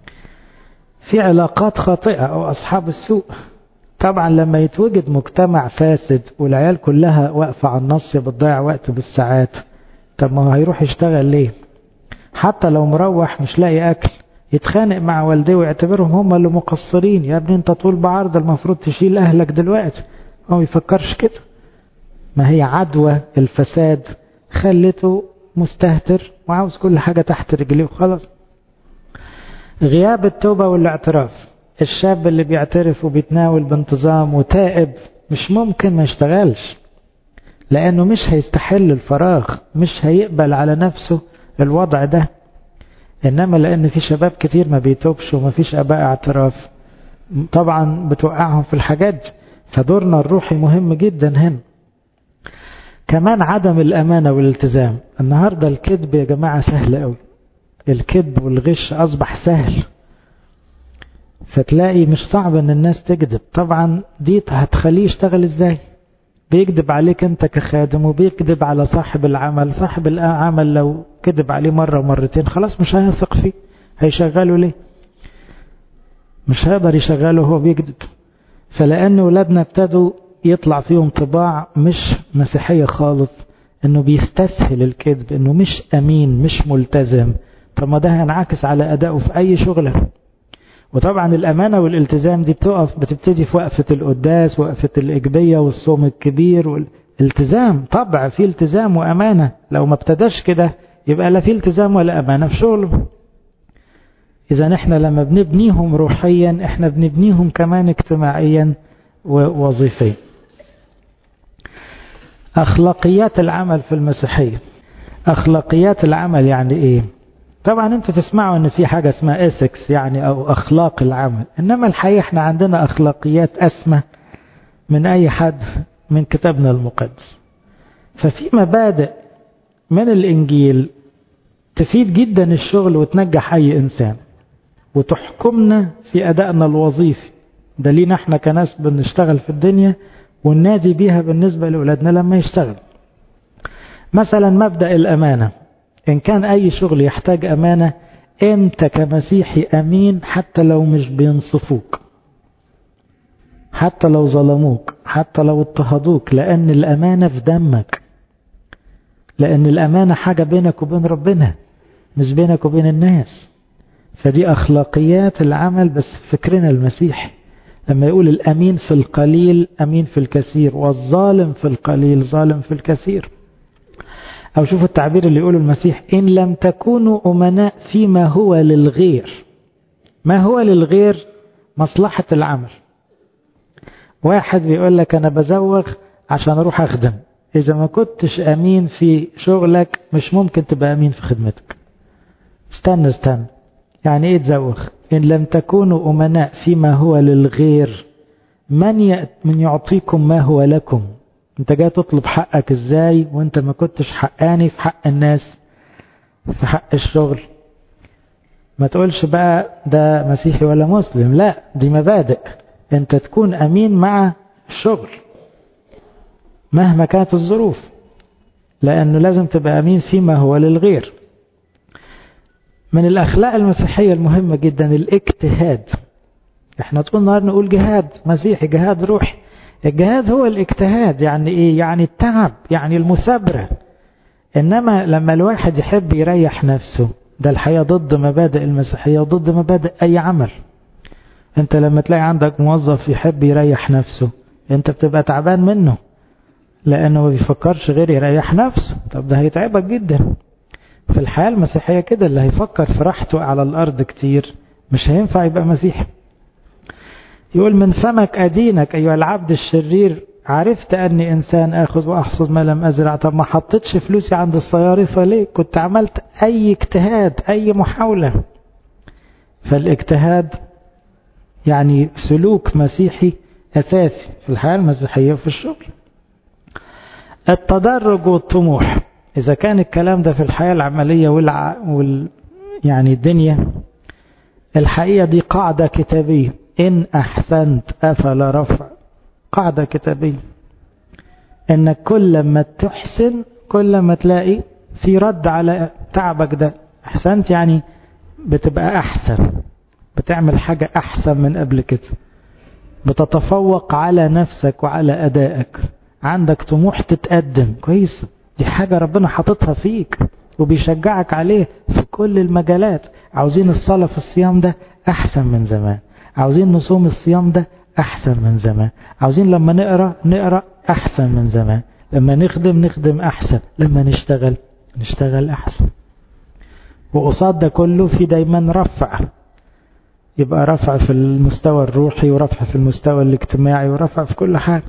في علاقات خاطئة أو أصحاب السوء طبعا لما يتوجد مجتمع فاسد والعيال كلها واقفة على النص بتضيع وقت بالساعات طب ما هو هيروح يشتغل ليه حتى لو مروح مش لاقي أكل يتخانق مع والديه ويعتبرهم هم اللي مقصرين يا ابني انت طول بعرض المفروض تشيل أهلك دلوقتي هو ما يفكرش كده ما هي عدوى الفساد خلته مستهتر وعاوز كل حاجة تحت رجليه وخلاص غياب التوبة والاعتراف الشاب اللي بيعترف وبيتناول بانتظام وتائب مش ممكن ما يشتغلش لأنه مش هيستحل الفراغ مش هيقبل على نفسه الوضع ده إنما لأن في شباب كتير ما بيتوبش وما فيش أباء اعتراف طبعا بتوقعهم في الحاجات فدورنا الروحي مهم جدا هنا كمان عدم الأمانة والالتزام النهاردة الكذب يا جماعة سهل قوي الكذب والغش أصبح سهل فتلاقي مش صعب ان الناس تكذب طبعا دي هتخليه يشتغل ازاي بيكذب عليك انت كخادم وبيكذب على صاحب العمل صاحب العمل لو كذب عليه مرة ومرتين خلاص مش هيثق فيه هيشغله ليه مش هيقدر يشغله وهو بيكذب فلأن ولادنا ابتدوا يطلع فيهم طباع مش مسيحية خالص انه بيستسهل الكذب انه مش امين مش ملتزم طب ما ده هينعكس على ادائه في اي شغله وطبعا الامانه والالتزام دي بتقف بتبتدي في وقفه القداس وقفه الاجبيه والصوم الكبير والالتزام طبع في التزام وامانه لو ما ابتداش كده يبقى لا في التزام ولا امانه في شغله اذا احنا لما بنبنيهم روحيا احنا بنبنيهم كمان اجتماعيا ووظيفيا اخلاقيات العمل في المسيحيه اخلاقيات العمل يعني ايه طبعا انتوا تسمعوا ان في حاجة اسمها ايثكس يعني او اخلاق العمل انما الحقيقة احنا عندنا اخلاقيات اسمى من اي حد من كتابنا المقدس ففي مبادئ من الانجيل تفيد جدا الشغل وتنجح اي انسان وتحكمنا في ادائنا الوظيفي ده لينا احنا كناس بنشتغل في الدنيا وننادي بيها بالنسبة لأولادنا لما يشتغل مثلا مبدأ الأمانة إن كان أي شغل يحتاج أمانة أنت كمسيحي أمين حتى لو مش بينصفوك حتى لو ظلموك حتى لو اضطهدوك لأن الأمانة في دمك لأن الأمانة حاجة بينك وبين ربنا مش بينك وبين الناس فدي أخلاقيات العمل بس في فكرنا المسيحي لما يقول الأمين في القليل أمين في الكثير والظالم في القليل ظالم في الكثير أو شوفوا التعبير اللي يقوله المسيح إن لم تكونوا أمناء فيما هو للغير ما هو للغير مصلحة العمل واحد بيقول لك أنا بزوغ عشان أروح أخدم إذا ما كنتش أمين في شغلك مش ممكن تبقى أمين في خدمتك استنى استنى يعني إيه تزوغ إن لم تكونوا أمناء فيما هو للغير من من يعطيكم ما هو لكم انت جاي تطلب حقك ازاي وانت ما كنتش حقاني في حق الناس في حق الشغل ما تقولش بقى ده مسيحي ولا مسلم لا دي مبادئ انت تكون امين مع الشغل مهما كانت الظروف لانه لازم تبقى امين فيما هو للغير من الاخلاق المسيحيه المهمه جدا الاجتهاد احنا طول النهار نقول جهاد مسيحي جهاد روحي الجهاد هو الاجتهاد يعني ايه يعني التعب يعني المثابرة انما لما الواحد يحب يريح نفسه ده الحقيقة ضد مبادئ المسيحية وضد مبادئ اي عمل انت لما تلاقي عندك موظف يحب يريح نفسه انت بتبقى تعبان منه لانه ما بيفكرش غير يريح نفسه طب ده هيتعبك جدا في الحياة المسيحية كده اللي هيفكر في راحته على الارض كتير مش هينفع يبقى مسيحي يقول من فمك أدينك أيها العبد الشرير عرفت أني إنسان أخذ وأحصد ما لم أزرع طب ما حطيتش فلوسي عند الصيارفة ليه كنت عملت أي اجتهاد أي محاولة فالاجتهاد يعني سلوك مسيحي أساسي في الحياة المسيحية وفي الشغل التدرج والطموح إذا كان الكلام ده في الحياة العملية والع... وال... يعني الدنيا الحقيقة دي قاعدة كتابية إن أحسنت أفلا رفع قاعدة كتابية إنك كل ما تحسن كل ما تلاقي في رد على تعبك ده أحسنت يعني بتبقى أحسن بتعمل حاجة أحسن من قبل كده بتتفوق على نفسك وعلى أدائك عندك طموح تتقدم كويس دي حاجة ربنا حاططها فيك وبيشجعك عليه في كل المجالات عاوزين الصلاة في الصيام ده أحسن من زمان عاوزين نصوم الصيام ده أحسن من زمان عاوزين لما نقرأ نقرأ أحسن من زمان لما نخدم نخدم أحسن لما نشتغل نشتغل أحسن وقصاد ده كله في دايما رفع يبقى رفع في المستوى الروحي ورفع في المستوى الاجتماعي ورفع في كل حاجة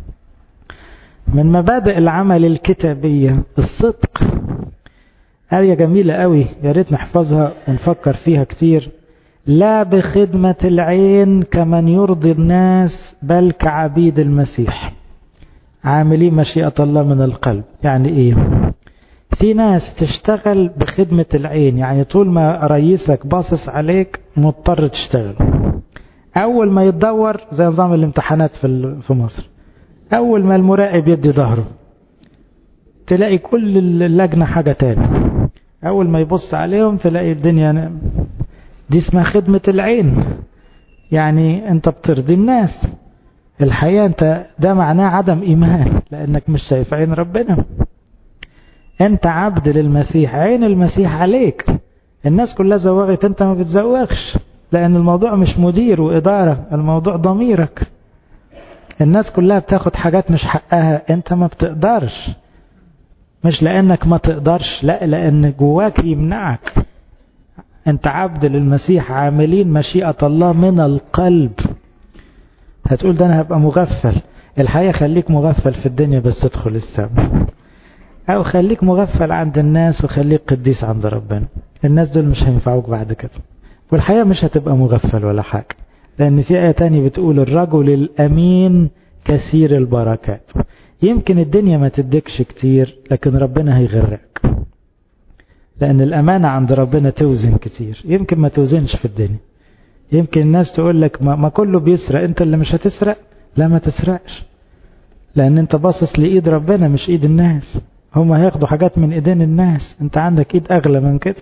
من مبادئ العمل الكتابية الصدق آية جميلة قوي يا ريت نحفظها ونفكر فيها كتير لا بخدمة العين كمن يرضي الناس بل كعبيد المسيح عاملين مشيئة الله من القلب يعني ايه في ناس تشتغل بخدمة العين يعني طول ما رئيسك باصص عليك مضطر تشتغل اول ما يتدور زي نظام الامتحانات في في مصر اول ما المراقب يدي ظهره تلاقي كل اللجنة حاجة تاني اول ما يبص عليهم تلاقي الدنيا دي اسمها خدمة العين يعني انت بترضي الناس الحقيقة انت ده معناه عدم ايمان لانك مش شايف عين ربنا انت عبد للمسيح عين المسيح عليك الناس كلها زوغت انت ما بتزوغش لان الموضوع مش مدير وادارة الموضوع ضميرك الناس كلها بتاخد حاجات مش حقها انت ما بتقدرش مش لانك ما تقدرش لا لان جواك يمنعك انت عبد للمسيح عاملين مشيئة الله من القلب هتقول ده انا هبقى مغفل الحقيقة خليك مغفل في الدنيا بس تدخل السماء او خليك مغفل عند الناس وخليك قديس عند ربنا الناس دول مش هينفعوك بعد كده والحقيقة مش هتبقى مغفل ولا حاجة لان في آية تانية بتقول الرجل الامين كثير البركات يمكن الدنيا ما تديكش كتير لكن ربنا هيغرقك لأن الأمانة عند ربنا توزن كتير يمكن ما توزنش في الدنيا يمكن الناس تقول لك ما, ما كله بيسرق أنت اللي مش هتسرق لا ما تسرقش لأن أنت باصص لإيد ربنا مش إيد الناس هم هياخدوا حاجات من إيدين الناس أنت عندك إيد أغلى من كده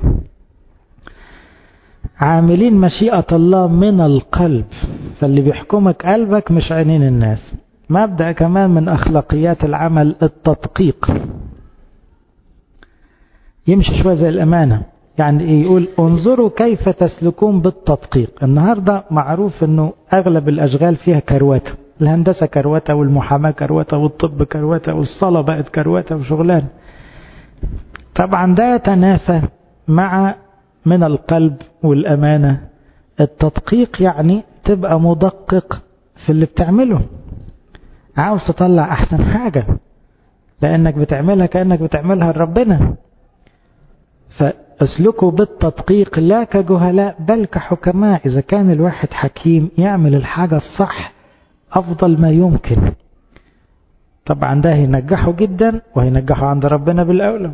عاملين مشيئة الله من القلب فاللي بيحكمك قلبك مش عينين الناس مبدأ كمان من أخلاقيات العمل التدقيق يمشي شوية زي الأمانة يعني إيه يقول انظروا كيف تسلكون بالتدقيق النهاردة معروف أنه أغلب الأشغال فيها كرواتة الهندسة كرواتة والمحاماة كرواتة والطب كرواتة والصلاة بقت كرواتة وشغلان طبعا ده يتنافى مع من القلب والأمانة التدقيق يعني تبقى مدقق في اللي بتعمله عاوز تطلع أحسن حاجة لأنك بتعملها كأنك بتعملها لربنا فاسلكوا بالتدقيق لا كجهلاء بل كحكماء إذا كان الواحد حكيم يعمل الحاجة الصح أفضل ما يمكن طبعا ده هينجحه جدا وهينجحه عند ربنا بالأولى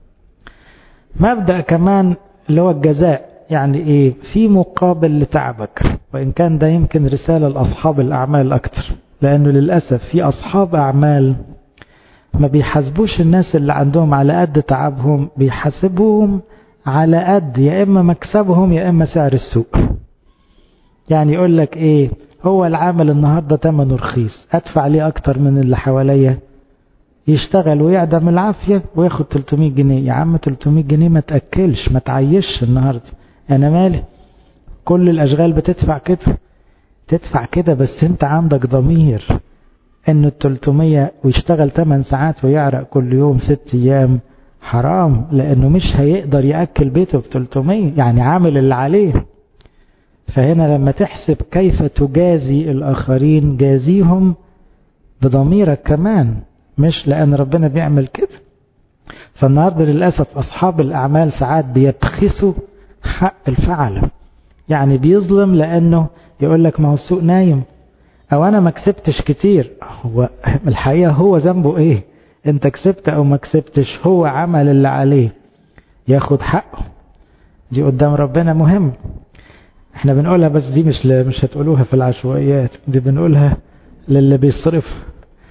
مبدأ كمان اللي هو الجزاء يعني ايه في مقابل لتعبك وإن كان ده يمكن رسالة لأصحاب الأعمال أكتر لأنه للأسف في أصحاب أعمال ما بيحاسبوش الناس اللي عندهم على قد تعبهم بيحاسبوهم على قد يا إما مكسبهم يا إما سعر السوق يعني يقول لك إيه هو العامل النهاردة تمنه رخيص أدفع ليه أكتر من اللي حواليا يشتغل ويعدم العافية وياخد 300 جنيه يا عم 300 جنيه ما تأكلش ما تعيش النهاردة أنا مالي كل الأشغال بتدفع كده تدفع كده بس انت عندك ضمير انه ال 300 ويشتغل 8 ساعات ويعرق كل يوم 6 ايام حرام لانه مش هيقدر ياكل بيته ب 300 يعني عامل اللي عليه فهنا لما تحسب كيف تجازي الاخرين جازيهم بضميرك كمان مش لان ربنا بيعمل كده فالنهارده للاسف اصحاب الاعمال ساعات بيبخسوا حق الفعل يعني بيظلم لانه يقول لك ما هو السوق نايم او انا ما كسبتش كتير هو الحقيقه هو ذنبه ايه انت كسبت او ما كسبتش هو عمل اللي عليه ياخد حقه دي قدام ربنا مهم احنا بنقولها بس دي مش ل... مش هتقولوها في العشوائيات دي بنقولها للي بيصرف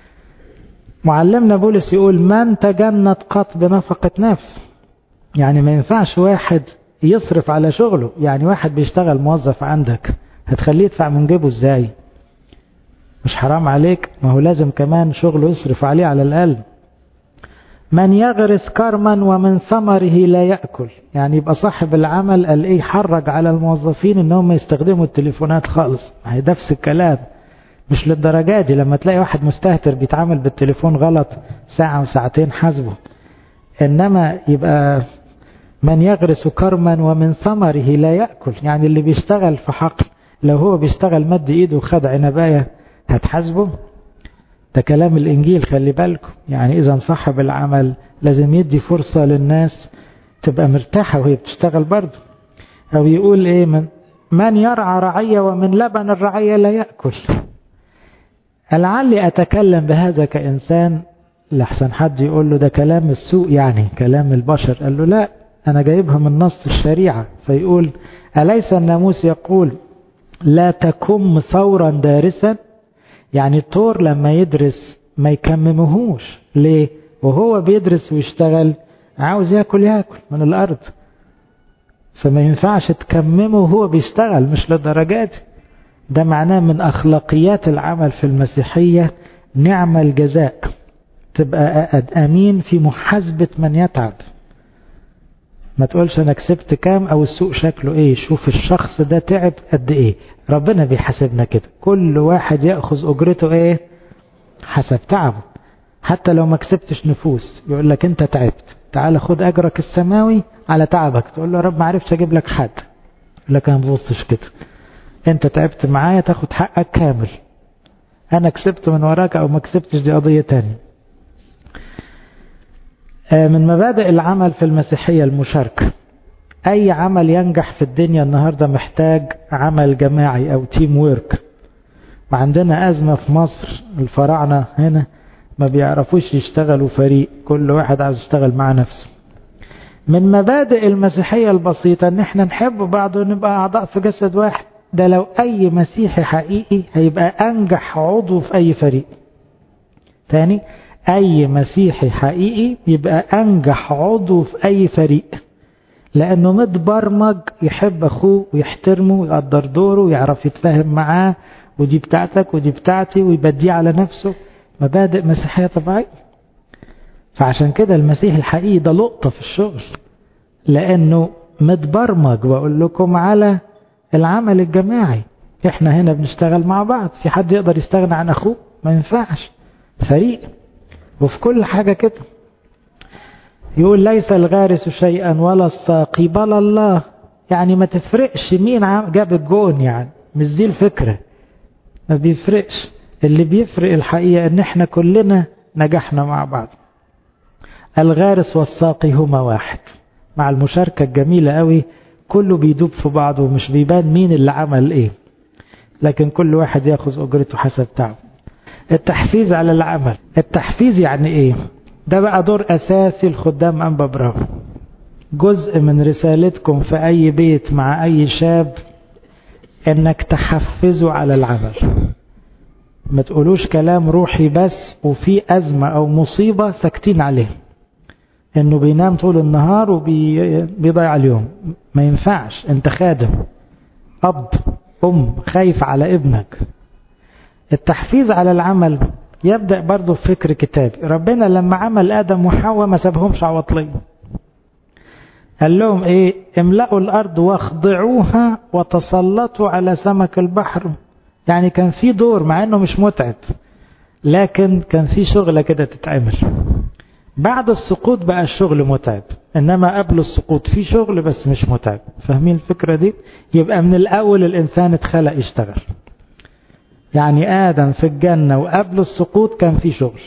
معلمنا بولس يقول من تجند قط بنفقة نفس يعني ما ينفعش واحد يصرف على شغله يعني واحد بيشتغل موظف عندك هتخليه يدفع من جيبه ازاي مش حرام عليك ما هو لازم كمان شغله يصرف عليه على الأقل من يغرس كرما ومن ثمره لا يأكل يعني يبقى صاحب العمل قال ايه حرج على الموظفين انهم يستخدموا التليفونات خالص هي نفس الكلام مش للدرجة دي لما تلاقي واحد مستهتر بيتعامل بالتليفون غلط ساعة وساعتين حاسبه انما يبقى من يغرس كرما ومن ثمره لا يأكل يعني اللي بيشتغل في حقل لو هو بيشتغل مد ايده وخد عنباية هتحاسبه ده كلام الانجيل خلي بالكم يعني اذا صاحب العمل لازم يدي فرصة للناس تبقى مرتاحة وهي بتشتغل برضه او يقول ايه من من يرعى رعية ومن لبن الرعية لا يأكل لعلي أتكلم بهذا كإنسان لحسن حد يقول له ده كلام السوء يعني كلام البشر قال له لا أنا جايبها من نص الشريعة فيقول أليس الناموس يقول لا تكم ثورا دارسا يعني الطور لما يدرس ما يكممهوش ليه وهو بيدرس ويشتغل عاوز ياكل ياكل من الأرض فما ينفعش تكممه وهو بيشتغل مش للدرجات ده معناه من أخلاقيات العمل في المسيحية نعم الجزاء تبقى أمين في محاسبة من يتعب ما تقولش أنا كسبت كام أو السوق شكله إيه شوف الشخص ده تعب قد إيه ربنا بيحاسبنا كده كل واحد يأخذ أجرته إيه حسب تعبه حتى لو ما كسبتش نفوس يقول لك أنت تعبت تعال خد أجرك السماوي على تعبك تقول له يا رب ما عرفتش أجيب لك حد يقول لك أنا ما ببصش كده أنت تعبت معايا تاخد حقك كامل أنا كسبت من وراك أو ما كسبتش دي قضية تانية من مبادئ العمل في المسيحية المشاركة أي عمل ينجح في الدنيا النهاردة محتاج عمل جماعي أو تيم ويرك وعندنا أزمة في مصر الفراعنة هنا ما بيعرفوش يشتغلوا فريق كل واحد عايز يشتغل مع نفسه من مبادئ المسيحية البسيطة ان احنا نحب بعض ونبقى اعضاء في جسد واحد ده لو اي مسيحي حقيقي هيبقى انجح عضو في اي فريق تاني اي مسيحي حقيقي يبقى انجح عضو في اي فريق لانه متبرمج يحب اخوه ويحترمه ويقدر دوره ويعرف يتفاهم معاه ودي بتاعتك ودي بتاعتي ويبديه على نفسه مبادئ مسيحية طبيعية فعشان كده المسيح الحقيقي ده لقطة في الشغل لأنه متبرمج بقول لكم على العمل الجماعي احنا هنا بنشتغل مع بعض في حد يقدر يستغنى عن أخوه ما ينفعش فريق وفي كل حاجة كده يقول ليس الغارس شيئا ولا الساقي بل الله يعني ما تفرقش مين جاب الجون يعني مش دي الفكرة ما بيفرقش اللي بيفرق الحقيقة ان احنا كلنا نجحنا مع بعض الغارس والساقي هما واحد مع المشاركة الجميلة قوي كله بيدوب في بعضه ومش بيبان مين اللي عمل ايه لكن كل واحد ياخذ اجرته حسب تعبه التحفيز على العمل التحفيز يعني ايه ده بقى دور اساسي الخدام انبا برافو جزء من رسالتكم في اي بيت مع اي شاب انك تحفزه على العمل ما تقولوش كلام روحي بس وفي أزمة أو مصيبة ساكتين عليه إنه بينام طول النهار وبيضيع اليوم ما ينفعش أنت خادم أب أم خايف على ابنك التحفيز على العمل يبدأ برضه في فكر كتابي ربنا لما عمل آدم وحواء ما سابهمش عواطلين قال لهم ايه املأوا الارض واخضعوها وتسلطوا على سمك البحر يعني كان في دور مع انه مش متعب لكن كان في شغلة كده تتعمل بعد السقوط بقى الشغل متعب انما قبل السقوط في شغل بس مش متعب فاهمين الفكرة دي يبقى من الاول الانسان اتخلق يشتغل يعني ادم في الجنة وقبل السقوط كان في شغل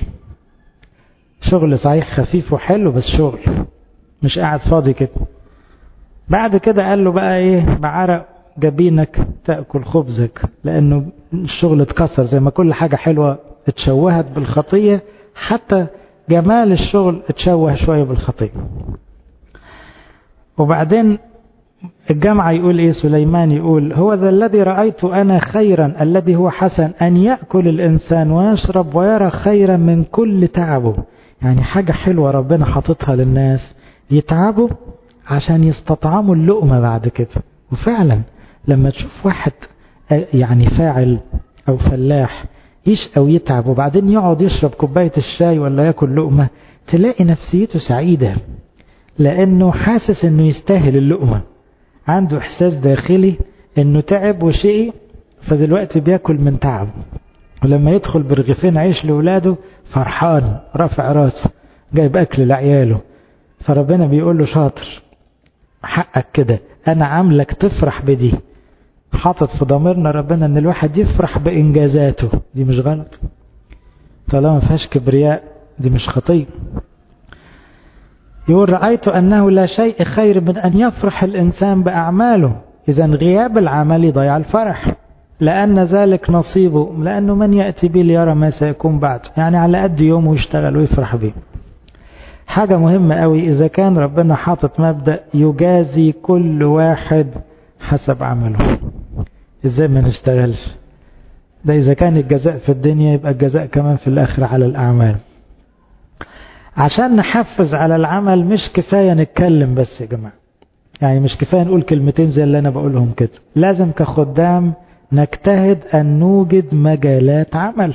شغل صحيح خفيف وحلو بس شغل مش قاعد فاضي كده بعد كده قال له بقى ايه بعرق جبينك تأكل خبزك لأنه الشغل اتكسر زي ما كل حاجة حلوة اتشوهت بالخطية حتى جمال الشغل اتشوه شوية بالخطية وبعدين الجامعة يقول ايه سليمان يقول هو ذا الذي رأيت أنا خيرا الذي هو حسن أن يأكل الإنسان ويشرب ويرى خيرا من كل تعبه يعني حاجة حلوة ربنا حاططها للناس يتعبوا عشان يستطعموا اللقمة بعد كده وفعلا لما تشوف واحد يعني فاعل أو فلاح يشقى ويتعب وبعدين يقعد يشرب كوباية الشاي ولا ياكل لقمة تلاقي نفسيته سعيدة لأنه حاسس أنه يستاهل اللقمة عنده إحساس داخلي أنه تعب وشقي فدلوقتي بياكل من تعب ولما يدخل برغيفين عيش لولاده فرحان رافع راسه جايب أكل لعياله فربنا بيقول له شاطر حقك كده انا عاملك تفرح بدي حاطط في ضميرنا ربنا ان الواحد يفرح بانجازاته دي مش غلط طالما ما فيهاش كبرياء دي مش خطيه يقول رأيت أنه لا شيء خير من أن يفرح الإنسان بأعماله إذا غياب العمل يضيع الفرح لأن ذلك نصيبه لأنه من يأتي به ليرى ما سيكون بعد يعني على قد يومه يشتغل ويفرح به حاجة مهمة قوي إذا كان ربنا حاطط مبدأ يجازي كل واحد حسب عمله إزاي ما نشتغلش ده إذا كان الجزاء في الدنيا يبقى الجزاء كمان في الآخرة على الأعمال عشان نحفز على العمل مش كفاية نتكلم بس يا جماعة يعني مش كفاية نقول كلمتين زي اللي أنا بقولهم كده لازم كخدام نجتهد أن نوجد مجالات عمل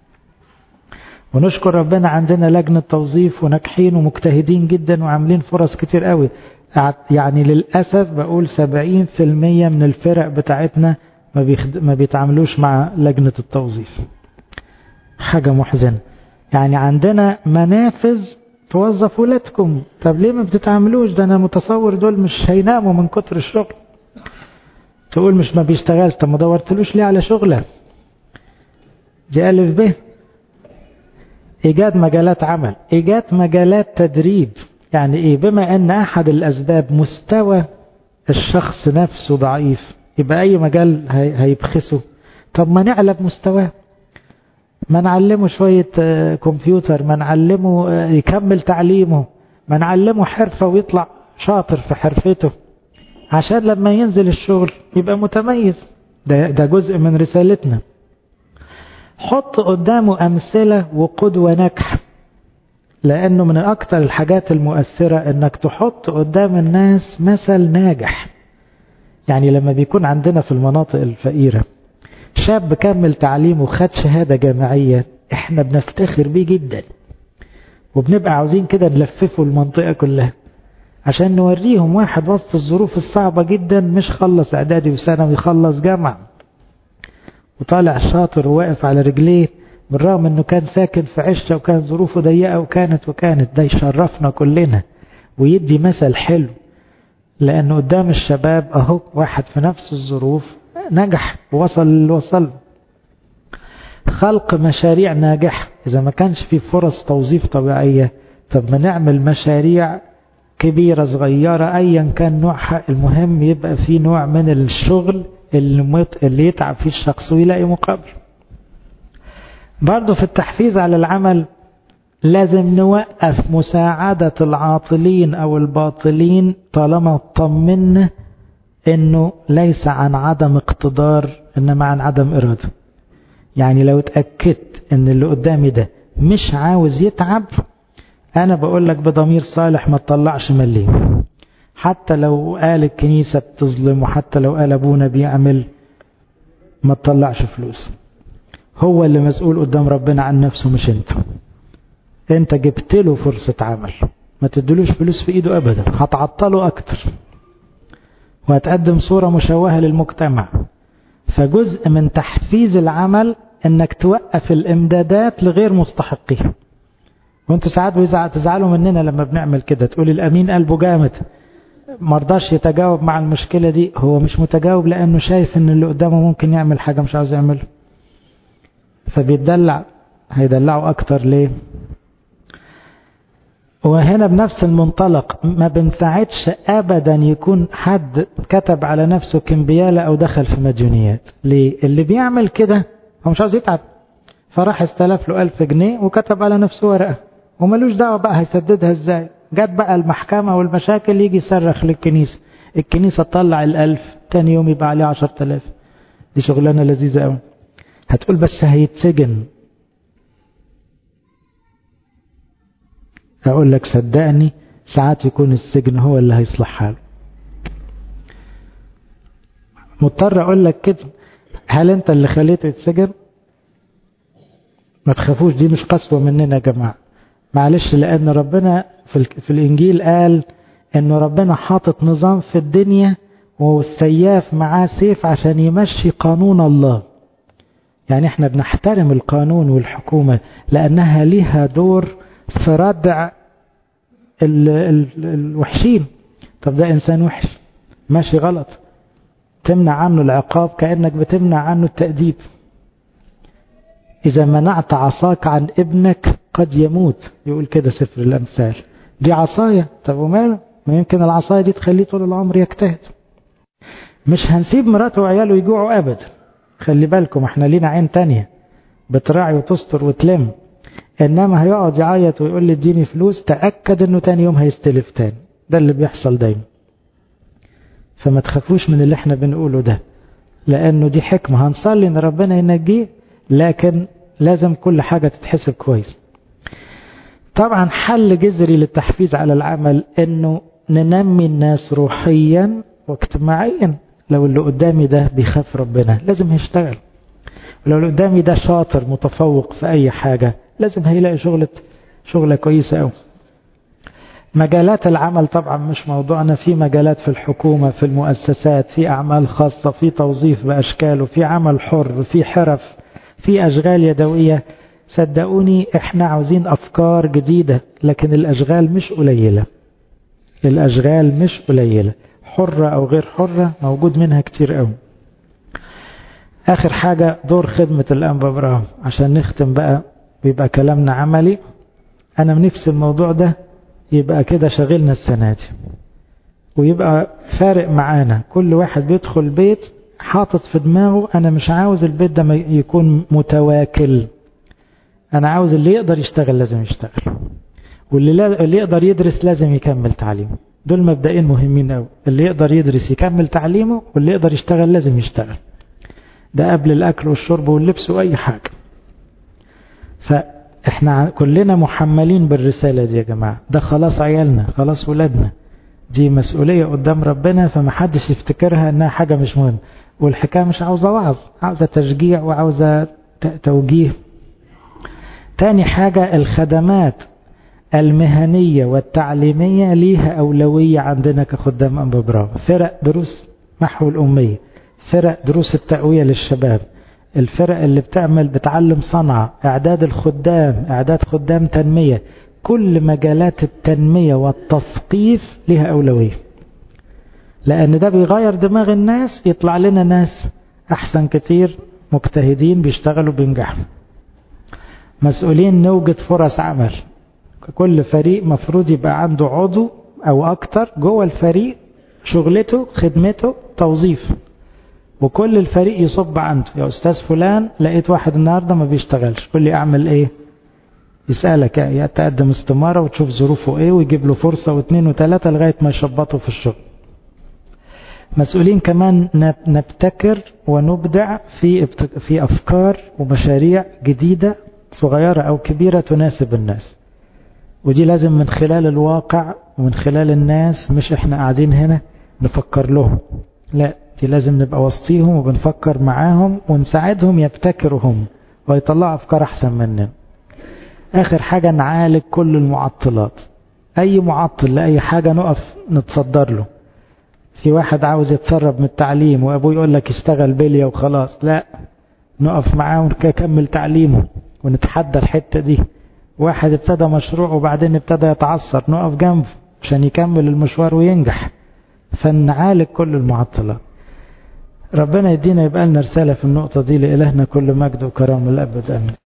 ونشكر ربنا عندنا لجنة توظيف وناجحين ومجتهدين جدا وعاملين فرص كتير قوي يعني للأسف بقول 70% من الفرق بتاعتنا ما, بيخد... ما بيتعاملوش مع لجنة التوظيف حاجة محزنة يعني عندنا منافذ توظف ولادكم طب ليه ما بتتعاملوش ده انا متصور دول مش هيناموا من كتر الشغل تقول مش ما بيشتغلش طب ما دورتلوش ليه على شغله دي ألف ب إيجاد مجالات عمل إيجاد مجالات تدريب يعني إيه بما أن أحد الأسباب مستوى الشخص نفسه ضعيف يبقى أي مجال هيبخسه طب ما نعلى بمستواه ما نعلمه شوية كمبيوتر ما نعلمه يكمل تعليمه ما نعلمه حرفة ويطلع شاطر في حرفته عشان لما ينزل الشغل يبقى متميز ده, ده جزء من رسالتنا حط قدامه أمثلة وقدوة ناجحة لأنه من أكتر الحاجات المؤثرة أنك تحط قدام الناس مثل ناجح يعني لما بيكون عندنا في المناطق الفقيرة شاب كمل تعليمه وخد شهادة جامعية احنا بنفتخر بيه جدا وبنبقى عاوزين كده نلففه المنطقة كلها عشان نوريهم واحد وسط الظروف الصعبة جدا مش خلص اعدادي وثانوي خلص جامعة وطالع شاطر وواقف على رجليه بالرغم انه كان ساكن في عشة وكان ظروفه ضيقة وكانت وكانت ده يشرفنا كلنا ويدي مثل حلو لانه قدام الشباب اهو واحد في نفس الظروف نجح ووصل اللي وصل خلق مشاريع ناجحة إذا ما كانش في فرص توظيف طبيعية طب ما نعمل مشاريع كبيرة صغيرة أيا كان نوعها المهم يبقى في نوع من الشغل اللي, اللي يتعب فيه الشخص ويلاقي مقابل برضه في التحفيز على العمل لازم نوقف مساعدة العاطلين أو الباطلين طالما طمنا انه ليس عن عدم اقتدار انما عن عدم اراده يعني لو اتاكدت ان اللي قدامي ده مش عاوز يتعب انا بقول لك بضمير صالح ما تطلعش مليم حتى لو قال الكنيسة بتظلم وحتى لو قال ابونا بيعمل ما تطلعش فلوس هو اللي مسؤول قدام ربنا عن نفسه مش انت انت جبت له فرصة عمل ما تدلوش فلوس في ايده ابدا هتعطله اكتر وهتقدم صورة مشوهة للمجتمع فجزء من تحفيز العمل انك توقف الامدادات لغير مستحقيها وانتوا ساعات تزعلوا مننا لما بنعمل كده تقول الامين قلبه جامد مرضاش يتجاوب مع المشكلة دي هو مش متجاوب لانه شايف ان اللي قدامه ممكن يعمل حاجة مش عاوز يعملها فبيتدلع هيدلعوا اكتر ليه وهنا بنفس المنطلق ما بنساعدش ابدا يكون حد كتب على نفسه كمبيالة او دخل في مديونيات ليه اللي بيعمل كده هو مش عاوز يتعب فراح استلف له ألف جنيه وكتب على نفسه ورقة وملوش دعوة بقى هيسددها ازاي جت بقى المحكمة والمشاكل يجي يصرخ للكنيسة الكنيسة تطلع الألف تاني يوم يبقى عليه عشر تلاف دي شغلانة لذيذة قوي هتقول بس هيتسجن أقول لك صدقني ساعات يكون السجن هو اللي هيصلح حاله مضطر أقول لك كده هل أنت اللي خليته يتسجن ما تخافوش دي مش قسوة مننا يا جماعة معلش لأن ربنا في, في الإنجيل قال أنه ربنا حاطط نظام في الدنيا والسياف معاه سيف عشان يمشي قانون الله يعني احنا بنحترم القانون والحكومة لأنها ليها دور في ردع ال ال الوحشين طب ده إنسان وحش ماشي غلط تمنع عنه العقاب كأنك بتمنع عنه التأديب إذا منعت عصاك عن ابنك قد يموت يقول كده سفر الأمثال دي عصاية طب وماله ما يمكن العصاية دي تخليه طول العمر يجتهد مش هنسيب مراته وعياله يجوعوا أبدا خلي بالكم احنا لينا عين تانية بتراعي وتستر وتلم انما هيقعد يعيط ويقول لي اديني فلوس تأكد انه تاني يوم هيستلف تاني ده اللي بيحصل دايما فما تخافوش من اللي احنا بنقوله ده لانه دي حكمة هنصلي ان ربنا ينجيه لكن لازم كل حاجة تتحسب كويس طبعا حل جذري للتحفيز على العمل انه ننمي الناس روحيا واجتماعيا لو اللي قدامي ده بيخاف ربنا لازم يشتغل ولو اللي قدامي ده شاطر متفوق في اي حاجة لازم هيلاقي شغلة شغلة كويسة قوي مجالات العمل طبعا مش موضوعنا في مجالات في الحكومة في المؤسسات في أعمال خاصة في توظيف بأشكاله في عمل حر في حرف في أشغال يدوية صدقوني احنا عاوزين أفكار جديدة لكن الأشغال مش قليلة الأشغال مش قليلة حرة أو غير حرة موجود منها كتير قوي آخر حاجة دور خدمة الأنبا إبراهيم عشان نختم بقى بيبقى كلامنا عملي أنا من نفس الموضوع ده يبقى كده شغلنا السنة دي ويبقى فارق معانا كل واحد بيدخل بيت حاطط في دماغه أنا مش عاوز البيت ده يكون متواكل أنا عاوز اللي يقدر يشتغل لازم يشتغل واللي لا اللي يقدر يدرس لازم يكمل تعليمه دول مبدئين مهمين قوي اللي يقدر يدرس يكمل تعليمه واللي يقدر يشتغل لازم يشتغل ده قبل الأكل والشرب واللبس وأي حاجة فإحنا كلنا محملين بالرسالة دي يا جماعة ده خلاص عيالنا خلاص ولادنا دي مسؤولية قدام ربنا فما حدش يفتكرها انها حاجة مش مهمة والحكاية مش عاوزة وعظ عاوزة تشجيع وعاوزة توجيه تاني حاجة الخدمات المهنية والتعليمية ليها أولوية عندنا كخدام أنبا براو فرق دروس محو الأمية فرق دروس التقوية للشباب الفرق اللي بتعمل بتعلم صنعة إعداد الخدام إعداد خدام تنمية كل مجالات التنمية والتثقيف لها أولوية لأن ده بيغير دماغ الناس يطلع لنا ناس أحسن كتير مجتهدين بيشتغلوا بينجحوا مسؤولين نوجد فرص عمل كل فريق مفروض يبقى عنده عضو أو أكتر جوه الفريق شغلته خدمته توظيف وكل الفريق يصب عنده يا أستاذ فلان لقيت واحد النهاردة ما بيشتغلش قول لي أعمل إيه يسألك يا تقدم استمارة وتشوف ظروفه إيه ويجيب له فرصة واثنين وثلاثة لغاية ما يشبطوا في الشغل مسؤولين كمان نبتكر ونبدع في في أفكار ومشاريع جديدة صغيرة أو كبيرة تناسب الناس ودي لازم من خلال الواقع ومن خلال الناس مش احنا قاعدين هنا نفكر لهم لا دي لازم نبقى وسطيهم وبنفكر معاهم ونساعدهم يبتكروا هم ويطلعوا أفكار أحسن مننا آخر حاجة نعالج كل المعطلات أي معطل لأي حاجة نقف نتصدر له في واحد عاوز يتسرب من التعليم وأبوه يقول لك اشتغل بلية وخلاص لا نقف معاه ونكمل تعليمه ونتحدى الحتة دي واحد ابتدى مشروع وبعدين ابتدى يتعثر نقف جنبه عشان يكمل المشوار وينجح فنعالج كل المعطلات ربنا يدينا يبقى لنا رسالة في النقطة دي لإلهنا كل مجد وكرم الأبد أمين